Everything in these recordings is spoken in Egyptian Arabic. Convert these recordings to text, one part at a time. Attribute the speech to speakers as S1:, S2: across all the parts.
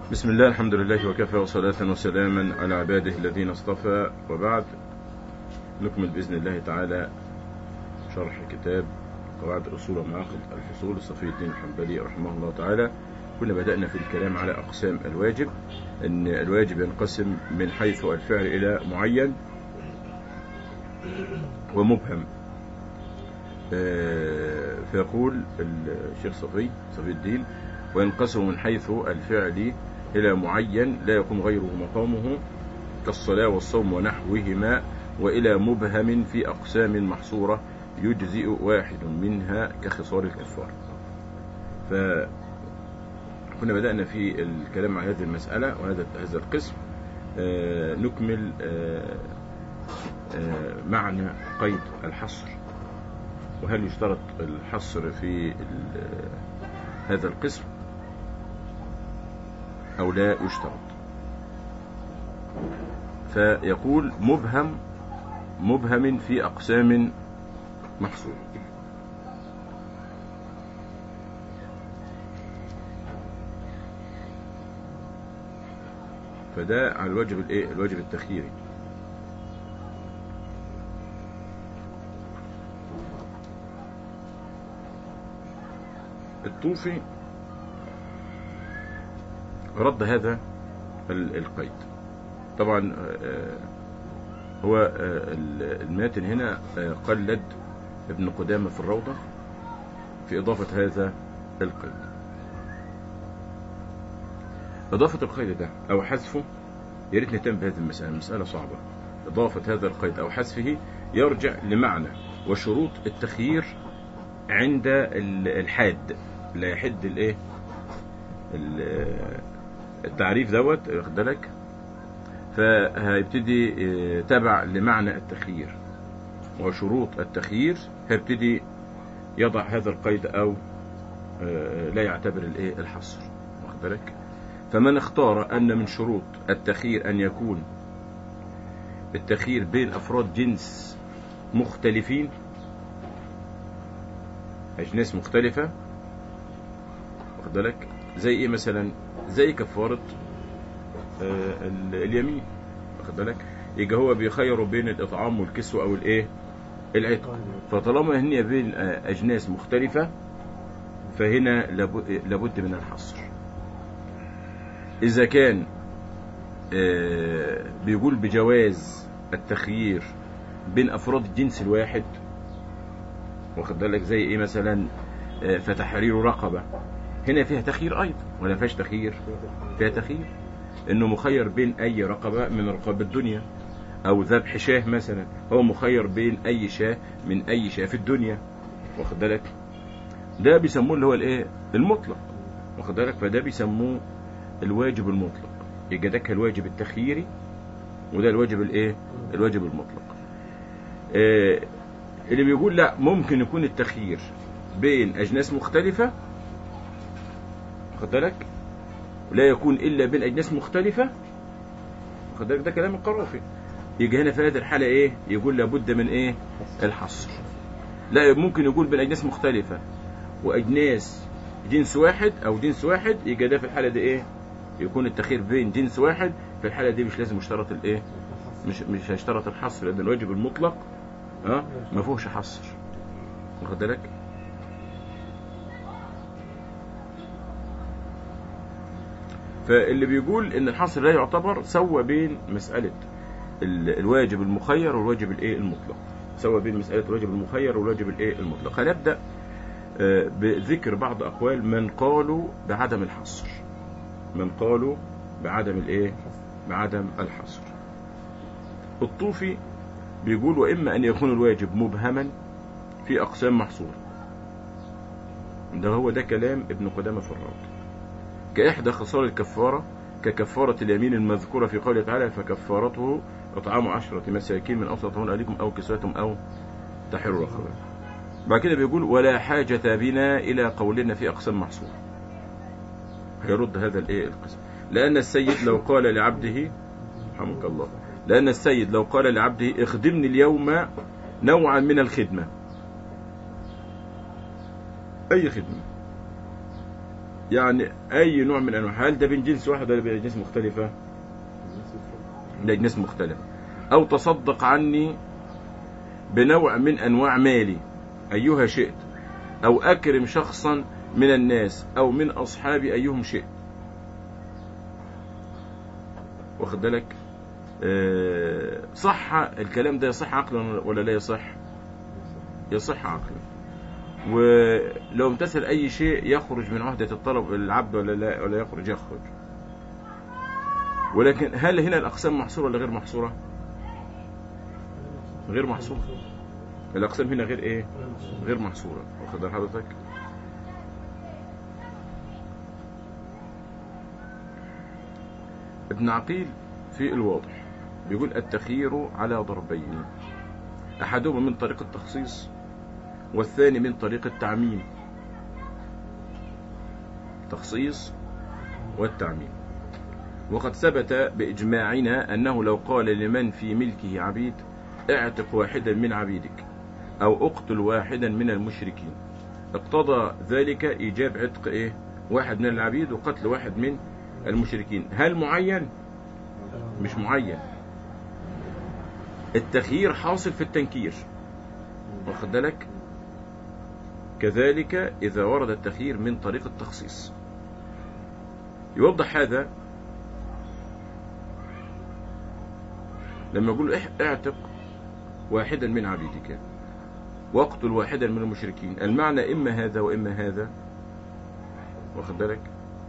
S1: بسم الله الحمد لله وكفى وصلاة وسلاما على عباده الذين اصطفى وبعد نكمل بإذن الله تعالى شرح كتاب قواعد الأصول ومعاقد الفصول لصفي الدين الحنبلي رحمه الله تعالى كنا بدأنا في الكلام على أقسام الواجب أن الواجب ينقسم من حيث الفعل إلى معين ومبهم فيقول الشيخ صفي صفي الدين وينقسم من حيث الفعل إلى معين لا يكون غيره مقامه كالصلاة والصوم ونحوهما وإلى مبهم في أقسام محصورة يجزئ واحد منها كخصال الكفار فكنا بدأنا في الكلام عن هذه المسألة وهذا هذا القسم نكمل معنى قيد الحصر وهل يشترط الحصر في هذا القسم أو لا يشترط فيقول مبهم مبهم في أقسام محصور فده على الواجب الايه الواجب التخييري الطوفي رد هذا القيد طبعا هو الماتن هنا قلد ابن قدامة في الروضة في إضافة هذا القيد إضافة القيد ده أو حذفه يا ريت نهتم بهذه المسألة مسألة صعبة إضافة هذا القيد أو حذفه يرجع لمعنى وشروط التخيير عند الحاد لا يحد الايه التعريف دوت واخد بالك فهيبتدي تبع لمعنى التخيير وشروط التخيير هيبتدي يضع هذا القيد او لا يعتبر الايه الحصر واخد بالك فمن اختار ان من شروط التخيير ان يكون التخيير بين افراد جنس مختلفين أجناس مختلفة واخد بالك زي إيه مثلا زي كفارة آه اليمين واخد بالك يبقى هو بيخيروا بين الإطعام والكسوة أو الإيه العتق فطالما هي بين أجناس مختلفة فهنا لابد من الحصر إذا كان آه بيقول بجواز التخيير بين أفراد الجنس الواحد واخد بالك زي ايه مثلا فتحرير رقبة هنا فيها تخيير ايضا ولا فيهاش تخيير فيها تخيير انه مخير بين اي رقبة من رقاب الدنيا او ذبح شاه مثلا هو مخير بين اي شاه من اي شاه في الدنيا واخد بالك ده بيسموه اللي هو الايه المطلق واخد بالك فده بيسموه الواجب المطلق يبقى ده الواجب التخييري وده الواجب الايه الواجب المطلق آه اللي بيقول لا ممكن يكون التخيير بين أجناس مختلفة خد بالك لا يكون إلا بين أجناس مختلفة خد بالك ده كلام القرافي يجي هنا في هذه الحالة إيه يقول لابد من إيه الحصر لا ممكن يقول بين أجناس مختلفة وأجناس جنس واحد أو جنس واحد يجي ده في الحالة دي إيه يكون التخيير بين جنس واحد في الحالة دي مش لازم يشترط الإيه مش مش هيشترط الحصر لأن الواجب المطلق ها ما فيهوش حصر واخد بالك فاللي بيقول ان الحصر لا يعتبر سوى بين مسألة الواجب المخير والواجب الايه المطلق سوى بين مسألة الواجب المخير والواجب الايه المطلق هنبدأ بذكر بعض اقوال من قالوا بعدم الحصر من قالوا بعدم الايه بعدم الحصر الطوفي بيقول وإما أن يكون الواجب مبهما في أقسام محصورة ده هو ده كلام ابن قدامة في الروض كإحدى خصال الكفارة ككفارة اليمين المذكورة في قوله تعالى فكفارته إطعام عشرة مساكين من أوسط أهلكم أو كسوتهم أو تحرير رقبة بعد كده بيقول ولا حاجة بنا إلى قولنا في أقسام محصورة هيرد هذا الإيه القسم لأن السيد لو قال لعبده رحمك الله لأن السيد لو قال لعبده اخدمني اليوم نوعا من الخدمة أي خدمة يعني اي نوع من انواع هل ده بين جنس واحد ولا بين جنس مختلفه ده جنس مختلف او تصدق عني بنوع من انواع مالي ايها شئت او اكرم شخصا من الناس او من اصحابي ايهم شئت واخد بالك آه، صح الكلام ده يصح عقلا ولا لا يصح يصح عقلا ولو امتثل اي شيء يخرج من عهدة الطلب العبد ولا لا ولا يخرج يخرج ولكن هل هنا الاقسام محصورة ولا غير محصورة غير محصورة الاقسام هنا غير ايه غير محصورة واخد بال حضرتك ابن عقيل في الواضح بيقول التخيير على ضربين احدهما من طريق التخصيص والثاني من طريق التعميم تخصيص والتعميم وقد ثبت بإجماعنا أنه لو قال لمن في ملكه عبيد اعتق واحدا من عبيدك أو اقتل واحدا من المشركين اقتضى ذلك إيجاب عتق إيه؟ واحد من العبيد وقتل واحد من المشركين هل معين؟ مش معين التخيير حاصل في التنكير واخد بالك كذلك إذا ورد التخيير من طريق التخصيص يوضح هذا لما يقول اعتق واحدا من عبيدك واقتل واحدا من المشركين المعنى إما هذا وإما هذا واخد بالك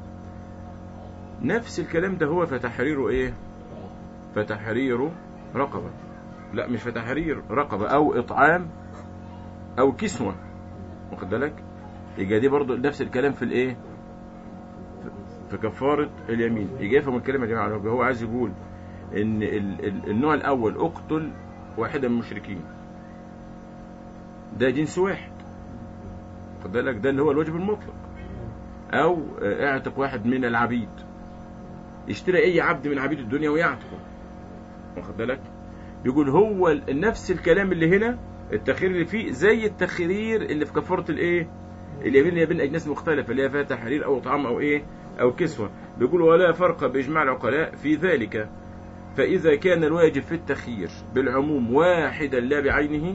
S1: نفس الكلام ده هو فتحرير ايه فتحرير رقبة لا مش فتحرير رقبة او اطعام او كسوة واخد بالك يبقى دي برضه نفس الكلام في الايه في كفارة اليمين يجي يفهم الكلام يا جماعة هو عايز يقول ان ال ال النوع الاول اقتل واحدا من المشركين ده جنس واحد خد بالك ده اللي هو الواجب المطلق او اعتق واحد من العبيد يشتري اي عبد من عبيد الدنيا ويعتقه واخد بالك يقول هو نفس الكلام اللي هنا التخيير اللي فيه زي التخيير اللي في كفاره الايه اليمين اللي بين اجناس مختلفه اللي هي فيها تحرير او طعام او ايه او كسوه بيقول ولا فرق باجماع العقلاء في ذلك فاذا كان الواجب في التخيير بالعموم واحدا لا بعينه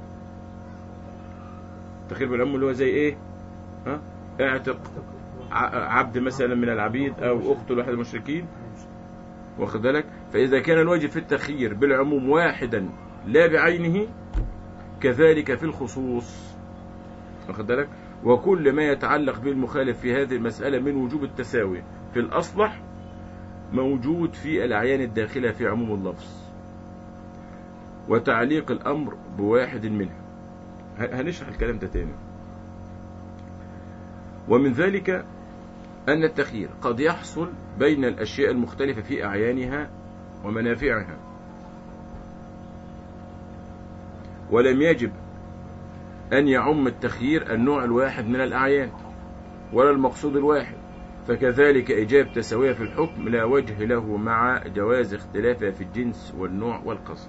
S1: التخيير بالعموم اللي هو زي ايه ها اعتق عبد مثلا من العبيد او اقتل واحد المشركين واخد بالك فاذا كان الواجب في التخيير بالعموم واحدا لا بعينه كذلك في الخصوص واخد بالك وكل ما يتعلق بالمخالف في هذه المسألة من وجوب التساوي في الأصلح موجود في الأعيان الداخلة في عموم اللفظ وتعليق الأمر بواحد منها هنشرح الكلام ده تاني ومن ذلك أن التخيير قد يحصل بين الأشياء المختلفة في أعيانها ومنافعها ولم يجب أن يعم التخيير النوع الواحد من الأعيان ولا المقصود الواحد فكذلك إيجاب تسوية في الحكم لا وجه له مع جواز اختلافها في الجنس والنوع والقصد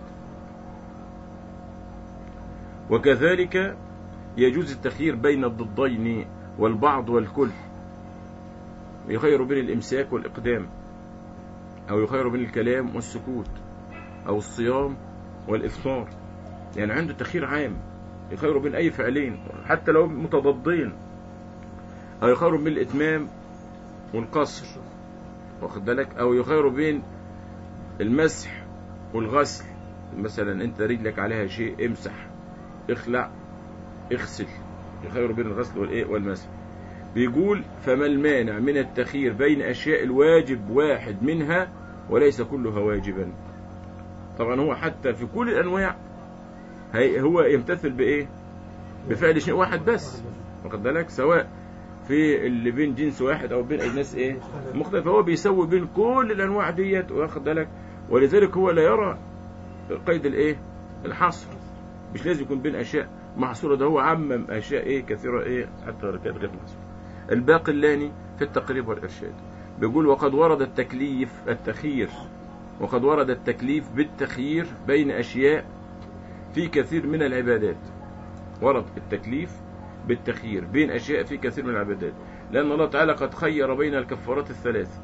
S1: وكذلك يجوز التخيير بين الضدين والبعض والكل يخير بين الإمساك والإقدام أو يخير بين الكلام والسكوت أو الصيام والإفطار يعني عنده تخيير عام يخير بين أي فعلين حتى لو متضادين أو يخير بين الإتمام والقصر واخد بالك أو يخير بين المسح والغسل مثلا أنت رجلك عليها شيء امسح اخلع اغسل يخير بين الغسل والإيه والمسح بيقول فما المانع من التخيير بين أشياء الواجب واحد منها وليس كلها واجبا طبعا هو حتى في كل الأنواع هو يمتثل بإيه بفعل شيء واحد بس واخد بالك سواء في اللي بين جنس واحد أو بين أجناس إيه مختلفة هو بيسوي بين كل الأنواع ديت واخد بالك ولذلك هو لا يرى قيد الإيه الحصر مش لازم يكون بين أشياء محصورة ده هو عمم أشياء إيه كثيرة إيه حتى كانت غير محصورة الباقلاني في التقريب والإرشاد بيقول وقد ورد التكليف التخيير وقد ورد التكليف بالتخيير بين أشياء في كثير من العبادات ورد التكليف بالتخيير بين أشياء في كثير من العبادات لأن الله تعالى قد خير بين الكفارات الثلاث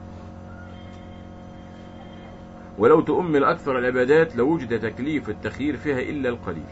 S1: ولو تؤمل أكثر العبادات لوجد تكليف التخيير فيها إلا القليل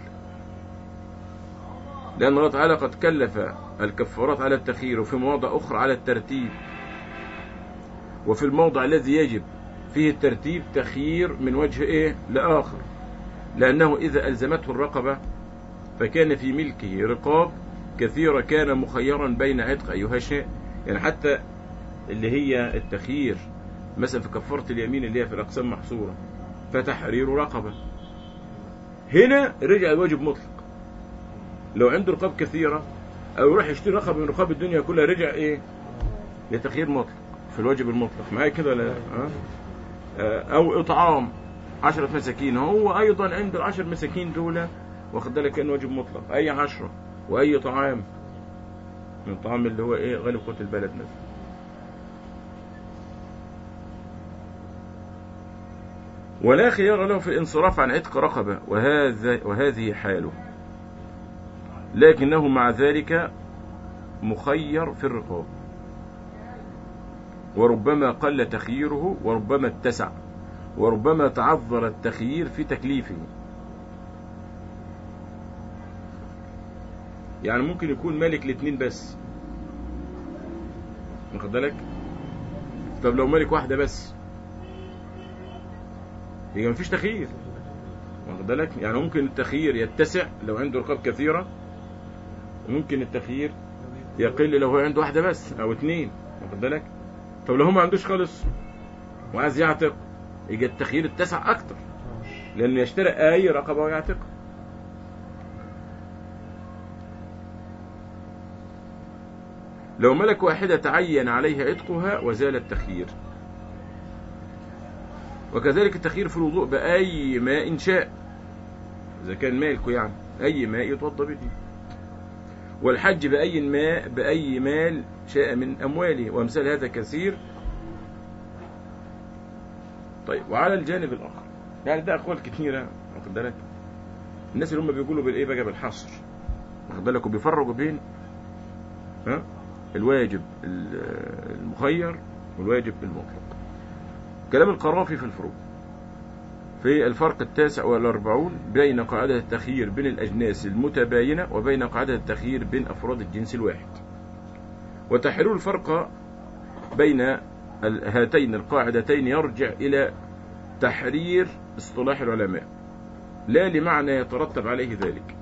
S1: لأن الله تعالى قد كلف الكفارات على التخيير وفي مواضع أخرى على الترتيب وفي الموضع الذي يجب فيه الترتيب تخيير من وجه إيه لآخر لأنه إذا ألزمته الرقبة فكان في ملكه رقاب كثيرة كان مخيرا بين عتق أيها شيء يعني حتى اللي هي التخيير مثلا في كفارة اليمين اللي هي في الأقسام محصورة فتحرير رقبة هنا رجع الواجب مطلق لو عنده رقاب كثيرة أو يروح يشتري رقبة من رقاب الدنيا كلها رجع إيه لتخيير مطلق في الواجب المطلق معايا كده لا ها؟ أو إطعام عشرة مساكين هو أيضا عند العشر مساكين دول واخد بالك كأنه واجب مطلق أي عشرة وأي طعام من الطعام اللي هو إيه غالب قوت البلد مثلا ولا خيار له في الانصراف عن عتق رقبة وهذا وهذه حاله لكنه مع ذلك مخير في الرقاب وربما قل تخييره وربما اتسع وربما تعذر التخيير في تكليفه يعني ممكن يكون مالك الاثنين بس واخد بالك طب لو مالك واحدة بس يبقى مفيش تخيير واخد بالك يعني ممكن التخيير يتسع لو عنده رقاب كثيرة وممكن التخيير يقل لو هو عنده واحدة بس او اثنين واخد بالك طب لو هو ما عندوش خالص وعايز يعتق يجي التخيير اتسع اكتر لانه يشتري اي رقبة ويعتقها لو ملك واحدة تعين عليه عتقها وزال التخيير وكذلك التخيير في الوضوء بأي ماء شاء إذا كان مالكه يعني أي ماء يتوضى به والحج بأي ماء بأي مال شاء من أمواله وأمثال هذا كثير طيب وعلى الجانب الآخر يعني ده أقوال كثيرة واخد بالك الناس اللي هم بيقولوا بالإيه بقى بالحصر واخد بالك وبيفرقوا بين ها الواجب المخير والواجب المطلق كلام القرافي في الفروق في الفرق التاسع والأربعون بين قاعدة التخيير بين الأجناس المتباينة وبين قاعدة التخيير بين أفراد الجنس الواحد وتحرير الفرق بين هاتين القاعدتين يرجع إلى تحرير اصطلاح العلماء لا لمعنى يترتب عليه ذلك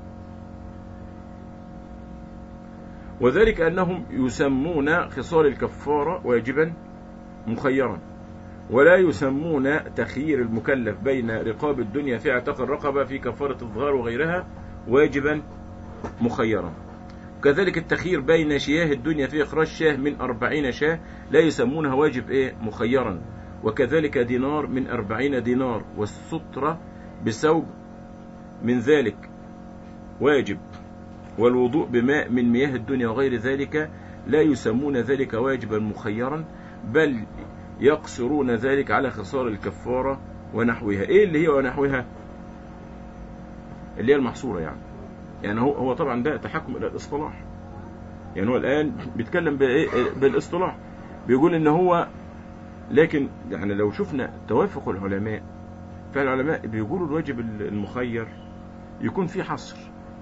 S1: وذلك أنهم يسمون خصال الكفارة واجبا مخيرا ولا يسمون تخيير المكلف بين رقاب الدنيا في اعتق الرقبة في كفارة الظهار وغيرها واجبا مخيرا كذلك التخيير بين شياه الدنيا في إخراج شاه من أربعين شاه لا يسمونها واجب إيه مخيرا وكذلك دينار من أربعين دينار والسطرة بثوب من ذلك واجب والوضوء بماء من مياه الدنيا وغير ذلك لا يسمون ذلك واجبا مخيرا بل يقصرون ذلك على خصال الكفارة ونحوها ايه اللي هي ونحوها اللي هي المحصورة يعني يعني هو هو طبعا ده تحكم الى الاصطلاح يعني هو الان بيتكلم بالاصطلاح بيقول ان هو لكن يعني لو شفنا توافق العلماء فالعلماء بيقولوا الواجب المخير يكون فيه حصر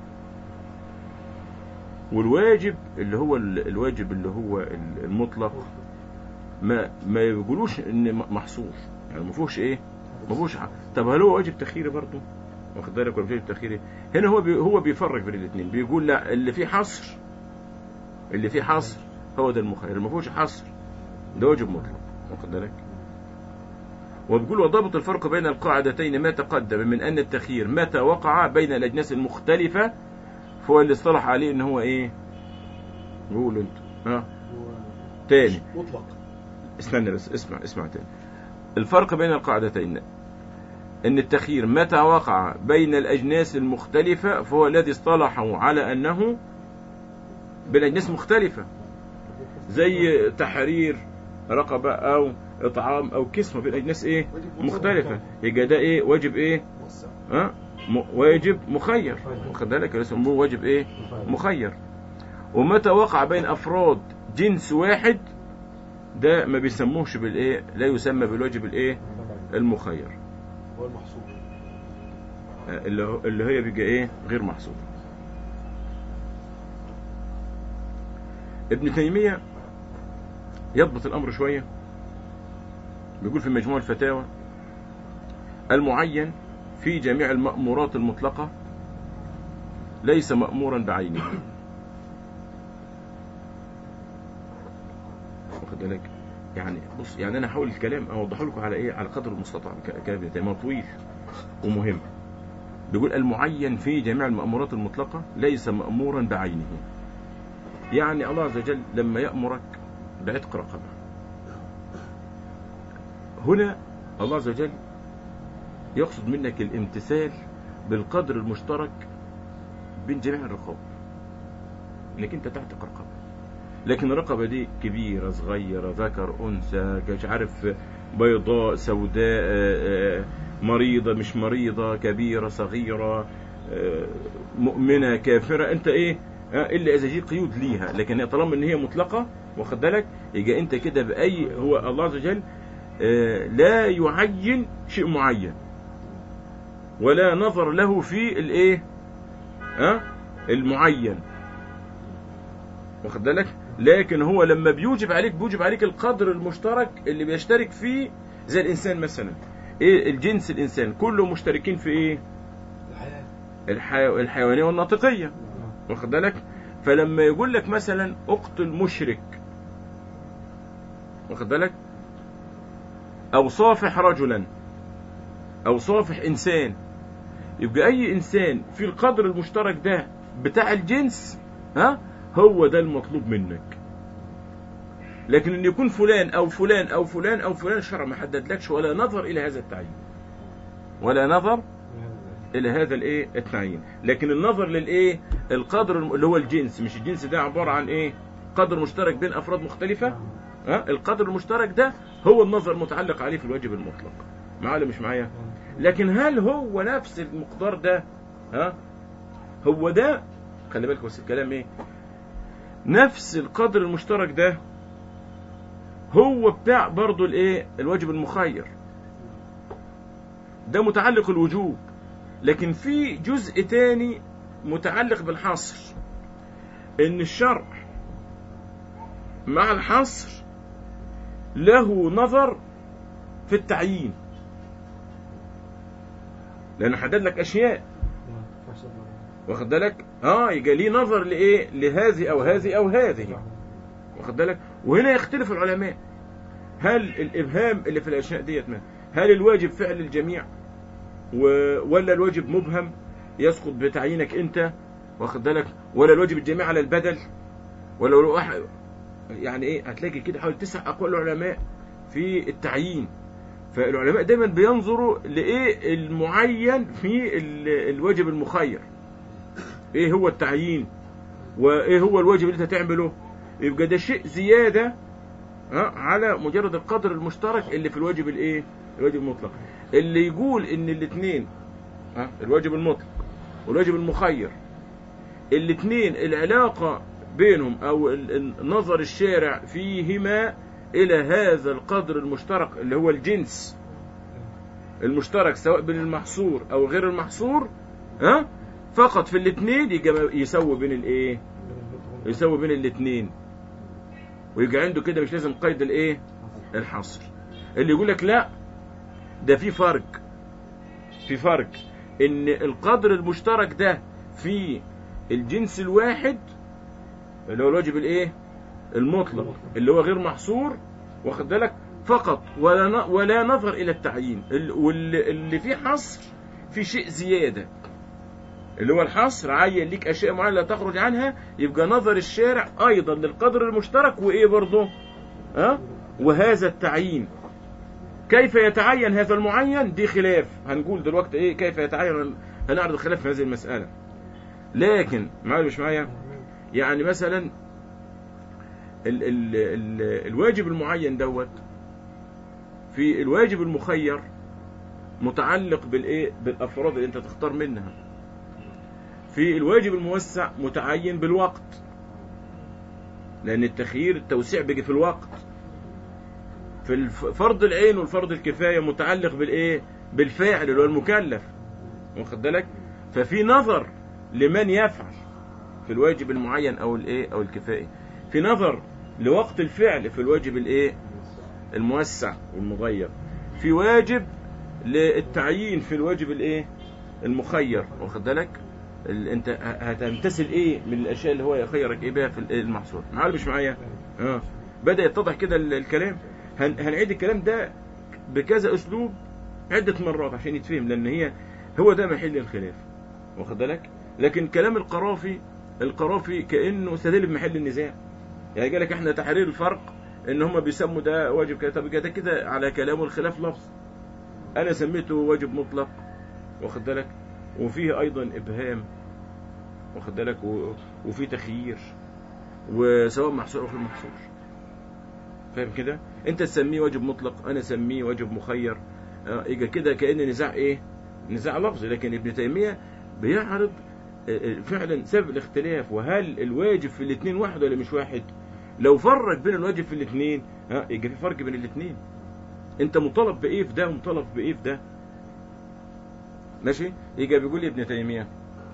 S1: والواجب اللي هو الواجب اللي هو المطلق ما ما يقولوش ان محصور يعني ما فيهوش ايه ما فيهوش طب هل هو واجب تخيري برضه واخد بالك ولا واجب تخيري هنا هو بي هو بيفرق بين الاثنين بيقول لا اللي فيه حصر اللي فيه حصر هو ده المخير اللي ما فيهوش حصر ده واجب مطلق واخد بالك وبيقول وضابط الفرق بين القاعدتين ما تقدم من ان التخيير متى وقع بين الاجناس المختلفه فهو اللي اصطلح عليه ان هو ايه قول انت ها تاني
S2: مطلق
S1: استنى بس اسمع اسمع تاني الفرق بين القاعدتين ان التخيير متى وقع بين الاجناس المختلفة فهو الذي اصطلحوا على انه بالاجناس مختلفة زي تحرير رقبة او اطعام او كسمة بالاجناس ايه مختلفة يبقى ده ايه واجب ايه
S2: موسع
S1: ها م- واجب مخير واخد بالك يسموه واجب ايه مخير ومتى وقع بين افراد جنس واحد ده ما بيسموهش بالايه لا يسمى بالواجب الايه المخير
S2: هو المحصول
S1: آه، اللي هو- اللي هي بيبقى ايه غير محصور ابن تيمية يضبط الامر شوية بيقول في مجموع الفتاوى المعين في جميع المأمورات المطلقة ليس مأمورا بعينه واخد بالك يعني بص يعني انا هحاول الكلام اوضحه لكم على ايه على قدر المستطاع ك- كلام ابن تيمية طويل ومهم بيقول المعين في جميع المأمورات المطلقة ليس مأمورا بعينه يعني الله عز وجل لما يأمرك بعتق رقبة هنا الله عز وجل يقصد منك الامتثال بالقدر المشترك بين جميع الرقاب انك انت تعتق رقبة لكن الرقبة دي كبيرة صغيرة ذكر أنثى مش عارف بيضاء سوداء آه، آه، مريضة مش مريضة كبيرة صغيرة آه، مؤمنة كافرة انت ايه آه، الا اذا جه قيود ليها لكن هي طالما ان هي مطلقة واخد بالك يبقى انت كده باي هو الله عز وجل آه، لا يعين شيء معين ولا نظر له في الايه ها المعين واخد بالك لكن هو لما بيوجب عليك بيوجب عليك القدر المشترك اللي بيشترك فيه زي الانسان مثلا ايه الجنس الانسان كله مشتركين في ايه
S2: الحياة
S1: الحي... الحيوانيه والناطقيه واخد بالك فلما يقول لك مثلا اقتل مشرك واخد بالك او صافح رجلا او صافح انسان يبقى اي انسان في القدر المشترك ده بتاع الجنس ها هو ده المطلوب منك لكن ان يكون فلان او فلان او فلان او فلان الشرع ما حددلكش ولا نظر الى هذا التعيين ولا نظر الى هذا الايه التعيين لكن النظر للايه القدر الم- اللي هو الجنس مش الجنس ده عباره عن ايه قدر مشترك بين افراد مختلفه ها القدر المشترك ده هو النظر المتعلق عليه في الواجب المطلق معايا ولا مش معايا لكن هل هو نفس المقدار ده ها هو ده خلي بالك بس الكلام ايه نفس القدر المشترك ده هو بتاع برضو الايه الواجب المخير ده متعلق الوجوب لكن في جزء تاني متعلق بالحصر ان الشرع مع الحصر له نظر في التعيين لانه حدد لك اشياء واخد بالك اه يبقى ليه نظر لايه لهذه او هذه او هذه واخد بالك وهنا يختلف العلماء هل الابهام اللي في الاشياء ديت ما هل الواجب فعل الجميع و... ولا الواجب مبهم يسقط بتعيينك انت واخد بالك ولا الواجب الجميع على البدل ولا لو واحد يعني ايه هتلاقي كده حوالي تسع اقوال العلماء في التعيين فالعلماء دايما بينظروا لايه المعين في ال- الواجب المخير ايه هو التعيين وايه هو الواجب اللي انت تعمله يبقى ده شيء زياده ها على مجرد القدر المشترك اللي في الواجب الايه الواجب المطلق اللي يقول ان الاثنين ها الواجب المطلق والواجب المخير الاثنين العلاقه بينهم او ال- ال- نظر الشارع فيهما الى هذا القدر المشترك اللي هو الجنس المشترك سواء بين المحصور او غير المحصور ها فقط في الاثنين يجي يسوي بين الايه يسوي بين الاثنين ويبقى عنده كده مش لازم قيد الايه الحصر اللي يقول لك لا ده في فرق في فرق ان القدر المشترك ده في الجنس الواحد اللي هو الواجب الايه المطلق اللي هو غير محصور واخد بالك فقط ولا ن- ولا نظر الى التعيين ال- واللي اللي فيه حصر في شيء زياده اللي هو الحصر عين ليك اشياء معينه لا تخرج عنها يبقى نظر الشارع ايضا للقدر المشترك وايه برضه ها وهذا التعيين كيف يتعين هذا المعين دي خلاف هنقول دلوقتي ايه كيف يتعين هنعرض الخلاف في هذه المساله لكن معايا ولا مش معايا يعني مثلا ال ال ال الواجب المعين دوت في الواجب المخير متعلق بالايه بالافراد اللي انت تختار منها في الواجب الموسع متعين بالوقت لان التخيير التوسيع بيجي في الوقت في الف- فرض العين والفرض الكفايه متعلق بالايه بالفاعل اللي هو المكلف واخد بالك ففي نظر لمن يفعل في الواجب المعين او الايه او الكفائي في نظر لوقت الفعل في الواجب الايه الموسع والمغير في واجب للتعيين في الواجب الايه المخير واخد بالك ال- انت ه- هتمتثل ايه من الاشياء اللي هو يخيرك ايه بها في ال- المحصول معايا مش معايا اه بدا يتضح كده ال- الكلام هن هنعيد الكلام ده بكذا اسلوب عده مرات عشان يتفهم لان هي هو ده محل الخلاف واخد بالك لكن كلام القرافي القرافي كانه استدل بمحل النزاع يعني قال لك احنا تحرير الفرق ان هم بيسموا ده واجب كده طب ده كده على كلامه الخلاف لفظ انا سميته واجب مطلق واخد بالك وفيه ايضا ابهام واخد بالك و- وفي تخيير وسواء محصور او غير محصور فاهم كده انت تسميه واجب مطلق انا اسميه واجب مخير اه، يبقى كده كان نزاع ايه نزاع لفظي لكن ابن تيميه بيعرض اه، اه، فعلا سبب الاختلاف وهل الواجب في الاثنين واحد ولا مش واحد لو فرق بين الواجب في الاثنين ها يبقى في فرق بين الاثنين انت مطالب بايه في ده ومطالب بايه في ده ماشي يجي بيقول لي ابن تيميه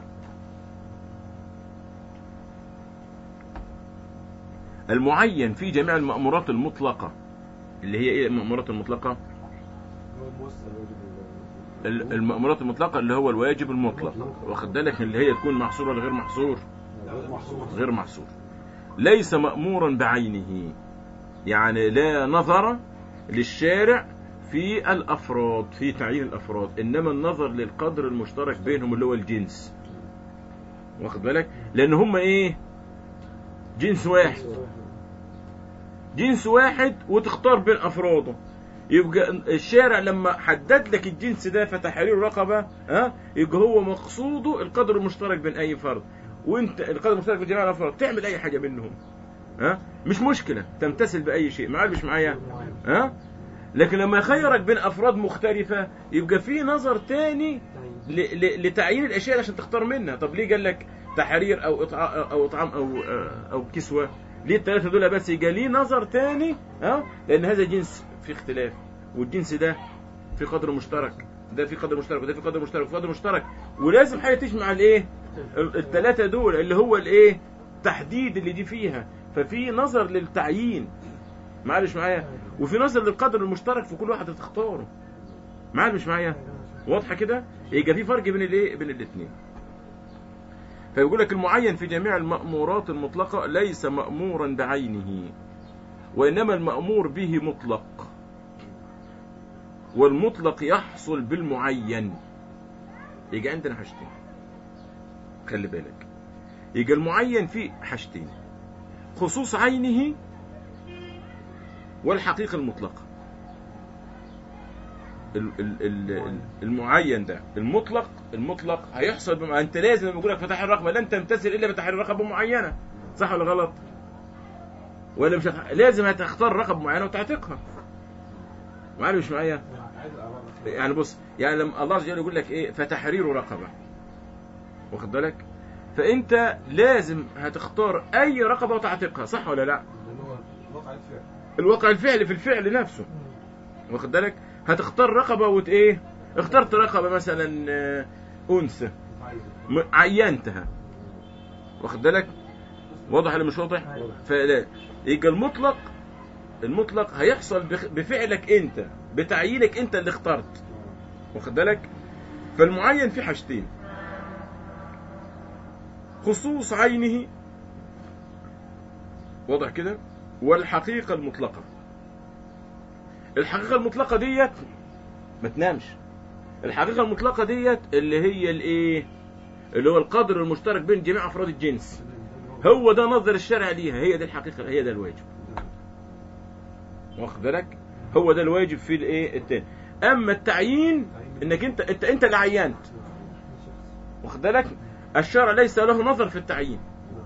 S1: المعين في جميع المأمورات المطلقة اللي هي ايه المأمورات المطلقة
S2: هو الموسع الواجب
S1: ال- المأمورات المطلقة اللي هو الواجب المطلق واخد بالك اللي هي تكون محصورة ولا غير محصور
S2: غير محصور
S1: غير محصور ليس مأمورا بعينه يعني لا نظر للشارع في الأفراد في تعيين الأفراد إنما النظر للقدر المشترك بينهم اللي هو الجنس واخد بالك لأن هم إيه جنس واحد جنس واحد وتختار بين أفراده يبقى الشارع لما حدد لك الجنس ده فتحرير رقبة ها يبقى هو مقصوده القدر المشترك بين أي فرد وانت القدر المشترك بين جميع الافراد تعمل اي حاجه منهم ها مش مشكله تمتثل باي شيء معايا مش معايا ها لكن لما يخيرك بين افراد مختلفه يبقى في نظر تاني ل- ل- لتعيين الاشياء عشان تختار منها طب ليه قال لك تحرير او اطعام او اطعام او او كسوه ليه الثلاثه دول بس يبقى ليه نظر تاني ها لان هذا جنس في اختلاف والجنس ده في قدر مشترك ده في قدر مشترك وده في قدر مشترك وفي قدر مشترك ولازم حاجه تجمع الايه الثلاثه دول اللي هو الايه تحديد اللي دي فيها ففي نظر للتعيين معلش معايا وفي نظر للقدر المشترك في كل واحد هتختاره معايا مش معايا واضحه كده يبقى في فرق بين الايه بين الاثنين فيقول لك المعين في جميع المأمورات المطلقة ليس مأمورا بعينه وإنما المأمور به مطلق والمطلق يحصل بالمعين يجي عندنا حاجتين خلي بالك يجي المعين فيه حاجتين خصوص عينه والحقيقة المطلقة ال- ال- ال- المعين ده المطلق المطلق هيحصل بما انت لازم لما يقول لك فتح الرقبه لن تمتثل الا بتحرير رقبه معينه صح ولا غلط؟ ولا مش هتح... لازم هتختار رقبه معينه وتعتقها معايا مش معايا؟
S2: عايز الأعمال
S1: يعني بص يعني لما الله عز وجل يقول لك ايه فتحرير رقبه واخد بالك؟ فانت لازم هتختار اي رقبه وتعتقها صح ولا لا؟
S2: لأن هو وقع الفعل
S1: الواقع الفعلي في الفعل نفسه واخد بالك؟ هتختار رقبه وت ايه؟ اخترت رقبه مثلا آه، انثى
S2: عايز
S1: م- عينتها واخد بالك واضح ولا مش واضح فلا يبقى المطلق المطلق هيحصل بخ- بفعلك انت بتعيينك انت اللي اخترت واخد بالك فالمعين في حاجتين خصوص عينه واضح كده والحقيقة المطلقة الحقيقة المطلقة ديت ما تنامش الحقيقة المطلقة ديت اللي هي الايه اللي هو القدر المشترك بين جميع افراد الجنس هو ده نظر الشرع ليها هي دي الحقيقة هي ده الواجب واخد بالك هو ده الواجب في الايه التاني اما التعيين انك انت انت انت اللي عينت واخد بالك الشرع ليس له نظر في التعيين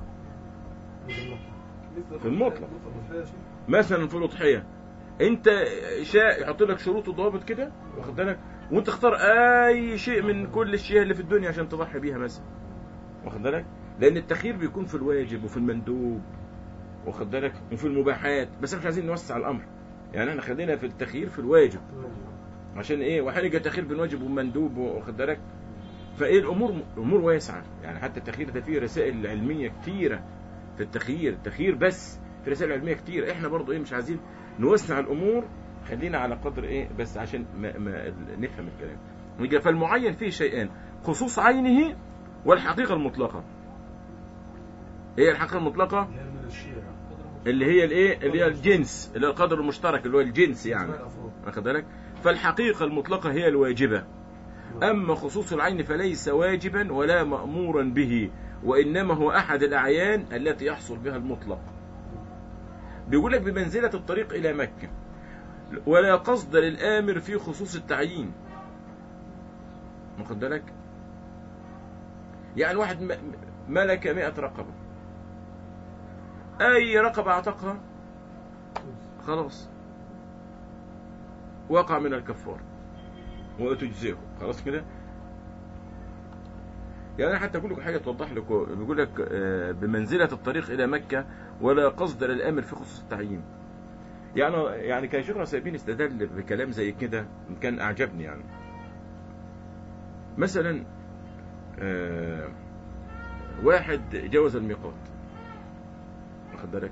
S1: في المطلق. مثلا في الاضحيه انت شاء يحط لك شروط وضوابط كده واخد بالك وانت اختار اي شيء من كل الشيء اللي في الدنيا عشان تضحي بيها مثلا واخد بالك لان التخيير بيكون في الواجب وفي المندوب واخد بالك وفي المباحات بس احنا مش عايزين نوسع الامر يعني احنا خلينا في التخيير في الواجب عشان ايه وحاجه تخيير بين واجب ومندوب واخد بالك فايه الامور امور واسعه يعني حتى التخيير ده فيه رسائل علميه كتيره في التخيير التخيير بس في رسائل علميه كتير احنا برضو ايه مش عايزين نوسع الامور خلينا على قدر ايه بس عشان ما ما نفهم الكلام يبقى فالمعين فيه شيئان خصوص عينه والحقيقه المطلقه هي الحقيقه المطلقه
S2: اللي هي من الشيعة
S1: اللي هي الايه اللي هي الجنس اللي هو القدر المشترك اللي هو الجنس يعني
S2: اسماء الأفراد.
S1: واخد بالك فالحقيقه المطلقه هي الواجبه أما خصوص العين فليس واجبا ولا مأمورا به وإنما هو أحد الأعيان التي يحصل بها المطلق بيقول لك بمنزلة الطريق إلى مكة ولا قصد للآمر في خصوص التعيين واخد بالك يعني واحد م- ملك مئة رقبة أي رقبة أعتقها خلاص وقع من الكفار وتجزئه خلاص كده يعني أنا حتى اقول لك حاجه توضح لك بيقول لك آه، بمنزله الطريق الى مكه ولا قصد للامر في خصوص التعيين يعني يعني كان شيخنا سايبين استدل بكلام زي كده كان اعجبني يعني مثلا آه، واحد جوز الميقات واخد بالك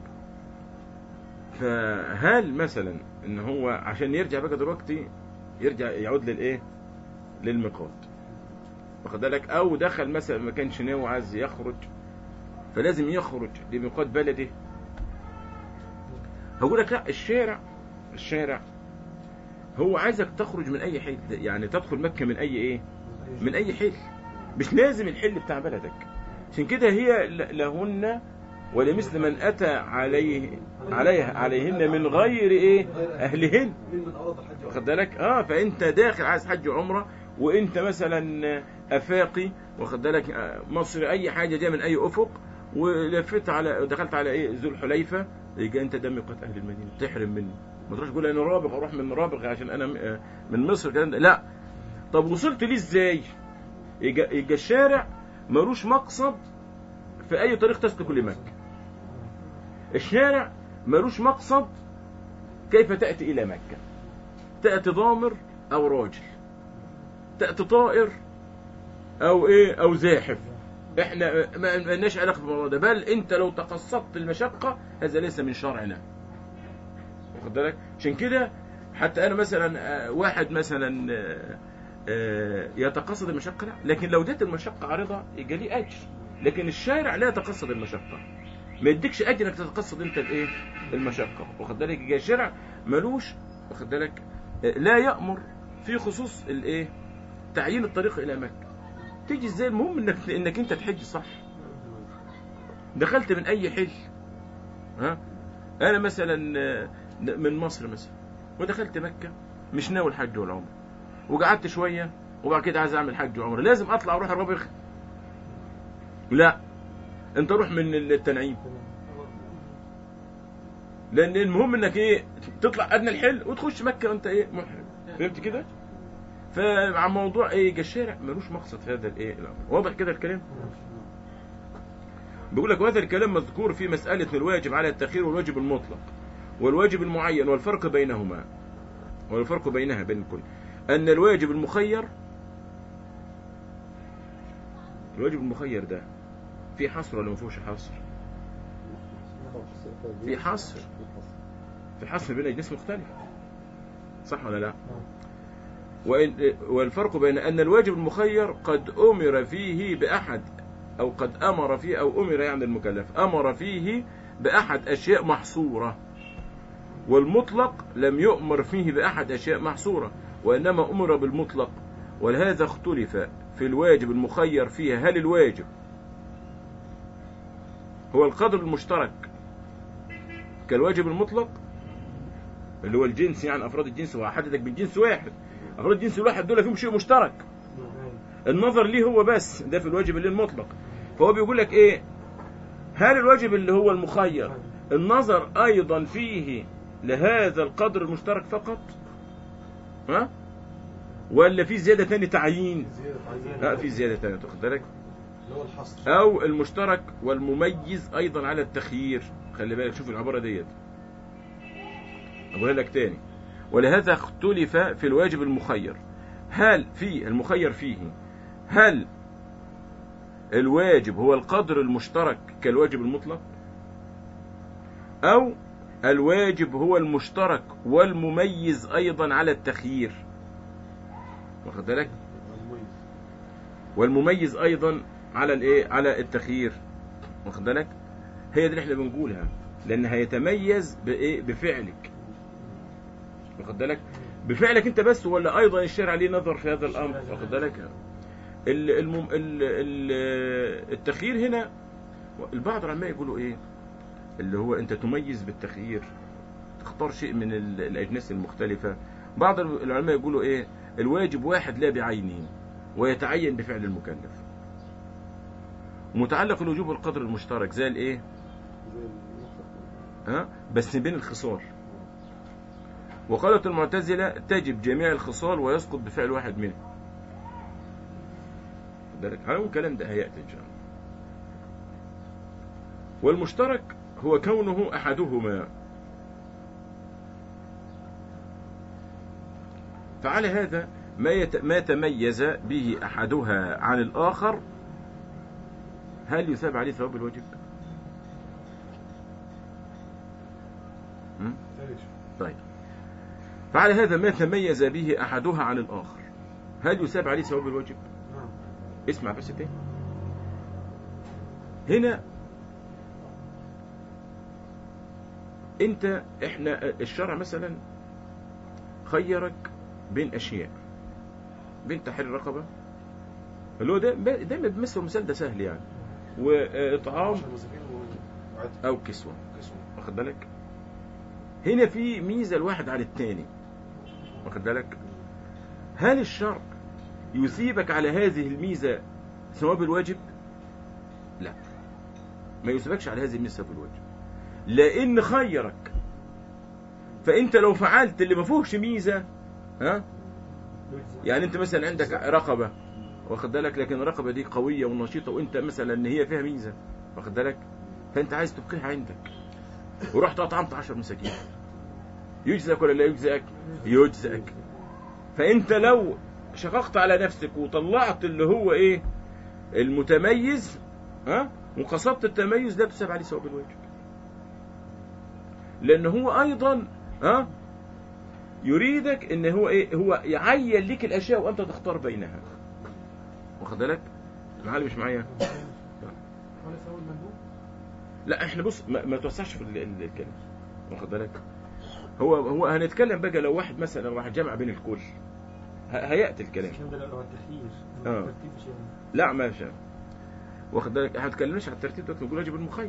S1: فهل مثلا ان هو عشان يرجع بقى دلوقتي يرجع يعود للايه للميقات واخد بالك او دخل مثلا ما كانش ناوي عايز يخرج فلازم يخرج لميقات بلده هقول لك لا الشارع الشارع هو عايزك تخرج من اي حل يعني تدخل مكه من اي ايه من اي حل مش لازم الحل بتاع بلدك عشان كده هي ل- لهن ولمثل من اتى عليه عليها عليهن من غير ايه اهلهن
S2: مين من أراد الحج
S1: واخد بالك اه فانت داخل عايز حج وعمره وانت مثلا افاقي واخد بالك آه، مصري اي حاجه جايه من اي افق ولفيت على دخلت على ايه ذو الحليفه يبقى انت ده ميقات اهل المدينه تحرم مني ما تروحش تقول انا رابغ اروح من رابغ عشان انا م- آه، من مصر الكلام ده لا طب وصلت ليه ازاي يبقى يبقى الشارع ملوش مقصد في اي طريق تسلك لمكه الشارع ملوش مقصد كيف تاتي الى مكه تأتي ضامر أو راجل تأتي طائر أو إيه أو زاحف إحنا ما ما لناش علاقة بالموضوع ده بل أنت لو تقصدت المشقة هذا ليس من شرعنا واخد بالك عشان كده حتى أنا مثلا آه، واحد مثلا آه، آه، يتقصد المشقة لا لكن لو جت المشقة عارضة يبقى ليه أجر لكن الشارع لا يتقصد المشقة ما يديكش أجر إنك تتقصد أنت الإيه المشقة واخد بالك يبقى الشارع ملوش واخد بالك لا يأمر في خصوص الايه تعيين الطريق الى مكة تيجي ازاي المهم انك انك انت تحج صح دخلت من اي حل ها انا مثلا آه، من مصر مثلا ودخلت مكة مش ناوي الحج والعمرة وقعدت شوية وبعد كده عايز اعمل حج وعمرة لازم اطلع اروح الرابغ لا انت روح من التنعيم لان المهم انك ايه تطلع ادنى الحل وتخش مكه وانت ايه محرم فهمت كده فمع موضوع ايه يبقى الشارع ملوش مقصد في هذا الايه الامر واضح كده الكلام بيقول لك وهذا الكلام مذكور في مساله الواجب على التاخير والواجب المطلق والواجب المعين والفرق بينهما والفرق بينها بين الكل ان الواجب المخير الواجب المخير ده في حصر ولا ما فيهوش حصر في حصر في حصر بين اجناس مختلفه صح ولا لا وإن والفرق بين أن الواجب المخير قد أمر فيه بأحد أو قد أمر فيه أو أمر يعني المكلف أمر فيه بأحد أشياء محصورة والمطلق لم يؤمر فيه بأحد أشياء محصورة وإنما أمر بالمطلق ولهذا اختلف في الواجب المخير فيها هل الواجب هو القدر المشترك كالواجب المطلق اللي هو الجنس يعني أفراد الجنس وحددك بالجنس واحد أفراد الجنس الواحد دول فيهم شيء مشترك النظر ليه هو بس ده في الواجب اللي المطلق فهو بيقول لك ايه هل الواجب اللي هو المخير النظر ايضا فيه لهذا القدر المشترك فقط ها ولا في زيادة تاني تعيين
S2: زيادة عايزين
S1: لا في زيادة تانية تاخد بالك
S2: اللي هو الحصر
S1: او المشترك والمميز ايضا على التخيير خلي بالك شوف العبارة ديت أقولها لك تاني ولهذا اختلف في الواجب المخير هل في المخير فيه هل الواجب هو القدر المشترك كالواجب المطلق أو الواجب هو المشترك والمميز أيضا على التخيير واخد بالك
S2: المميز
S1: والمميز أيضا على الإيه على التخيير واخد بالك هي دي اللي احنا بنقولها لأن هيتميز بإيه بفعلك واخد بالك بفعلك انت بس ولا ايضا الشارع ليه نظر في هذا الامر واخد بالك ال- المم... ال... ال... التخيير هنا البعض العلماء يقولوا ايه اللي هو انت تميز بالتخيير تختار شيء من ال... الاجناس المختلفه بعض العلماء يقولوا ايه الواجب واحد لا بعينه ويتعين بفعل المكلف ومتعلق الوجوب بالقدر المشترك زي الايه
S2: زي المطلق
S1: ها بس بين الخصال وقالت المعتزلة تجب جميع الخصال ويسقط بفعل واحد منه ذلك هذا الكلام ده هيأتي إن شاء الله والمشترك هو كونه أحدهما فعلى هذا ما يت... ما تميز به أحدها عن الآخر هل يثاب عليه ثواب الواجب؟ م?
S2: تاني شوف.
S1: طيب فعلى هذا ما تميز به أحدها عن الآخر هل يثاب عليه ثواب الواجب؟
S2: نعم
S1: اسمع بس تاني هنا انت احنا الشرع مثلا خيرك بين اشياء بين تحرير رقبه اللي هو ده دايما بيمثل المثال ده سهل يعني واطعام
S2: عشان مساكين وعد
S1: او كسوه
S2: قسم
S1: واخد بالك هنا في ميزه الواحد على الثاني واخد بالك هل الشرع يثيبك على هذه الميزه ثواب الواجب لا ما يثيبكش على هذه الميزه ثواب الواجب لان خيرك فانت لو فعلت اللي ما فيهوش ميزه ها يعني انت مثلا عندك رقبه واخد بالك لكن الرقبه دي قويه ونشيطه وانت مثلا ان هي فيها ميزه واخد بالك فانت عايز تبقيها عندك ورحت اطعمت 10 مساكين يجزك ولا لا يجزك يجزك فانت لو شققت على نفسك وطلعت اللي هو ايه المتميز ها وقصدت التميز لا تساب عليه ثواب الواجب لان هو ايضا ها يريدك ان هو ايه هو يعين لك الاشياء وانت تختار بينها واخد بالك معلم مش معايا
S2: ولا سوى المندوب
S1: لا احنا بص ما, ما توسعش في ال- ال- الكلام واخد بالك هو هو هنتكلم بقى لو واحد مثلا واحد جمع بين الكل ه- هياتي الكلام
S3: الكلام ده لو على التخيير
S1: آه.
S3: الترتيب مش يعني.
S1: لا ما شاء واخد بالك احنا ما اتكلمناش على الترتيب دلوقتي بنقول واجب المخير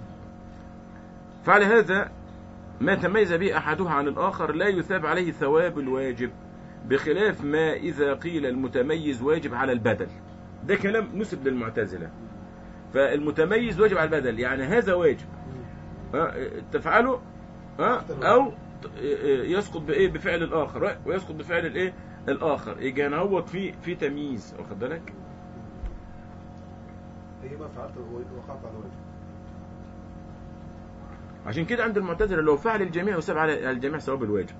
S1: فعلى هذا ما تميز به احدها عن الاخر لا يثاب عليه ثواب الواجب بخلاف ما اذا قيل المتميز واجب على البدل ده كلام نسب للمعتزله فالمتميز واجب على البدل يعني هذا واجب ها، تفعله ها، او ت- يسقط بايه بفعل الاخر ويسقط بفعل الايه الاخر يجي هنعوض في في تمييز واخد بالك
S2: هي ما فعلت وقعت على الواجب
S1: عشان كده عند المعتزله لو فعل الجميع يساب على الجميع ثواب الواجب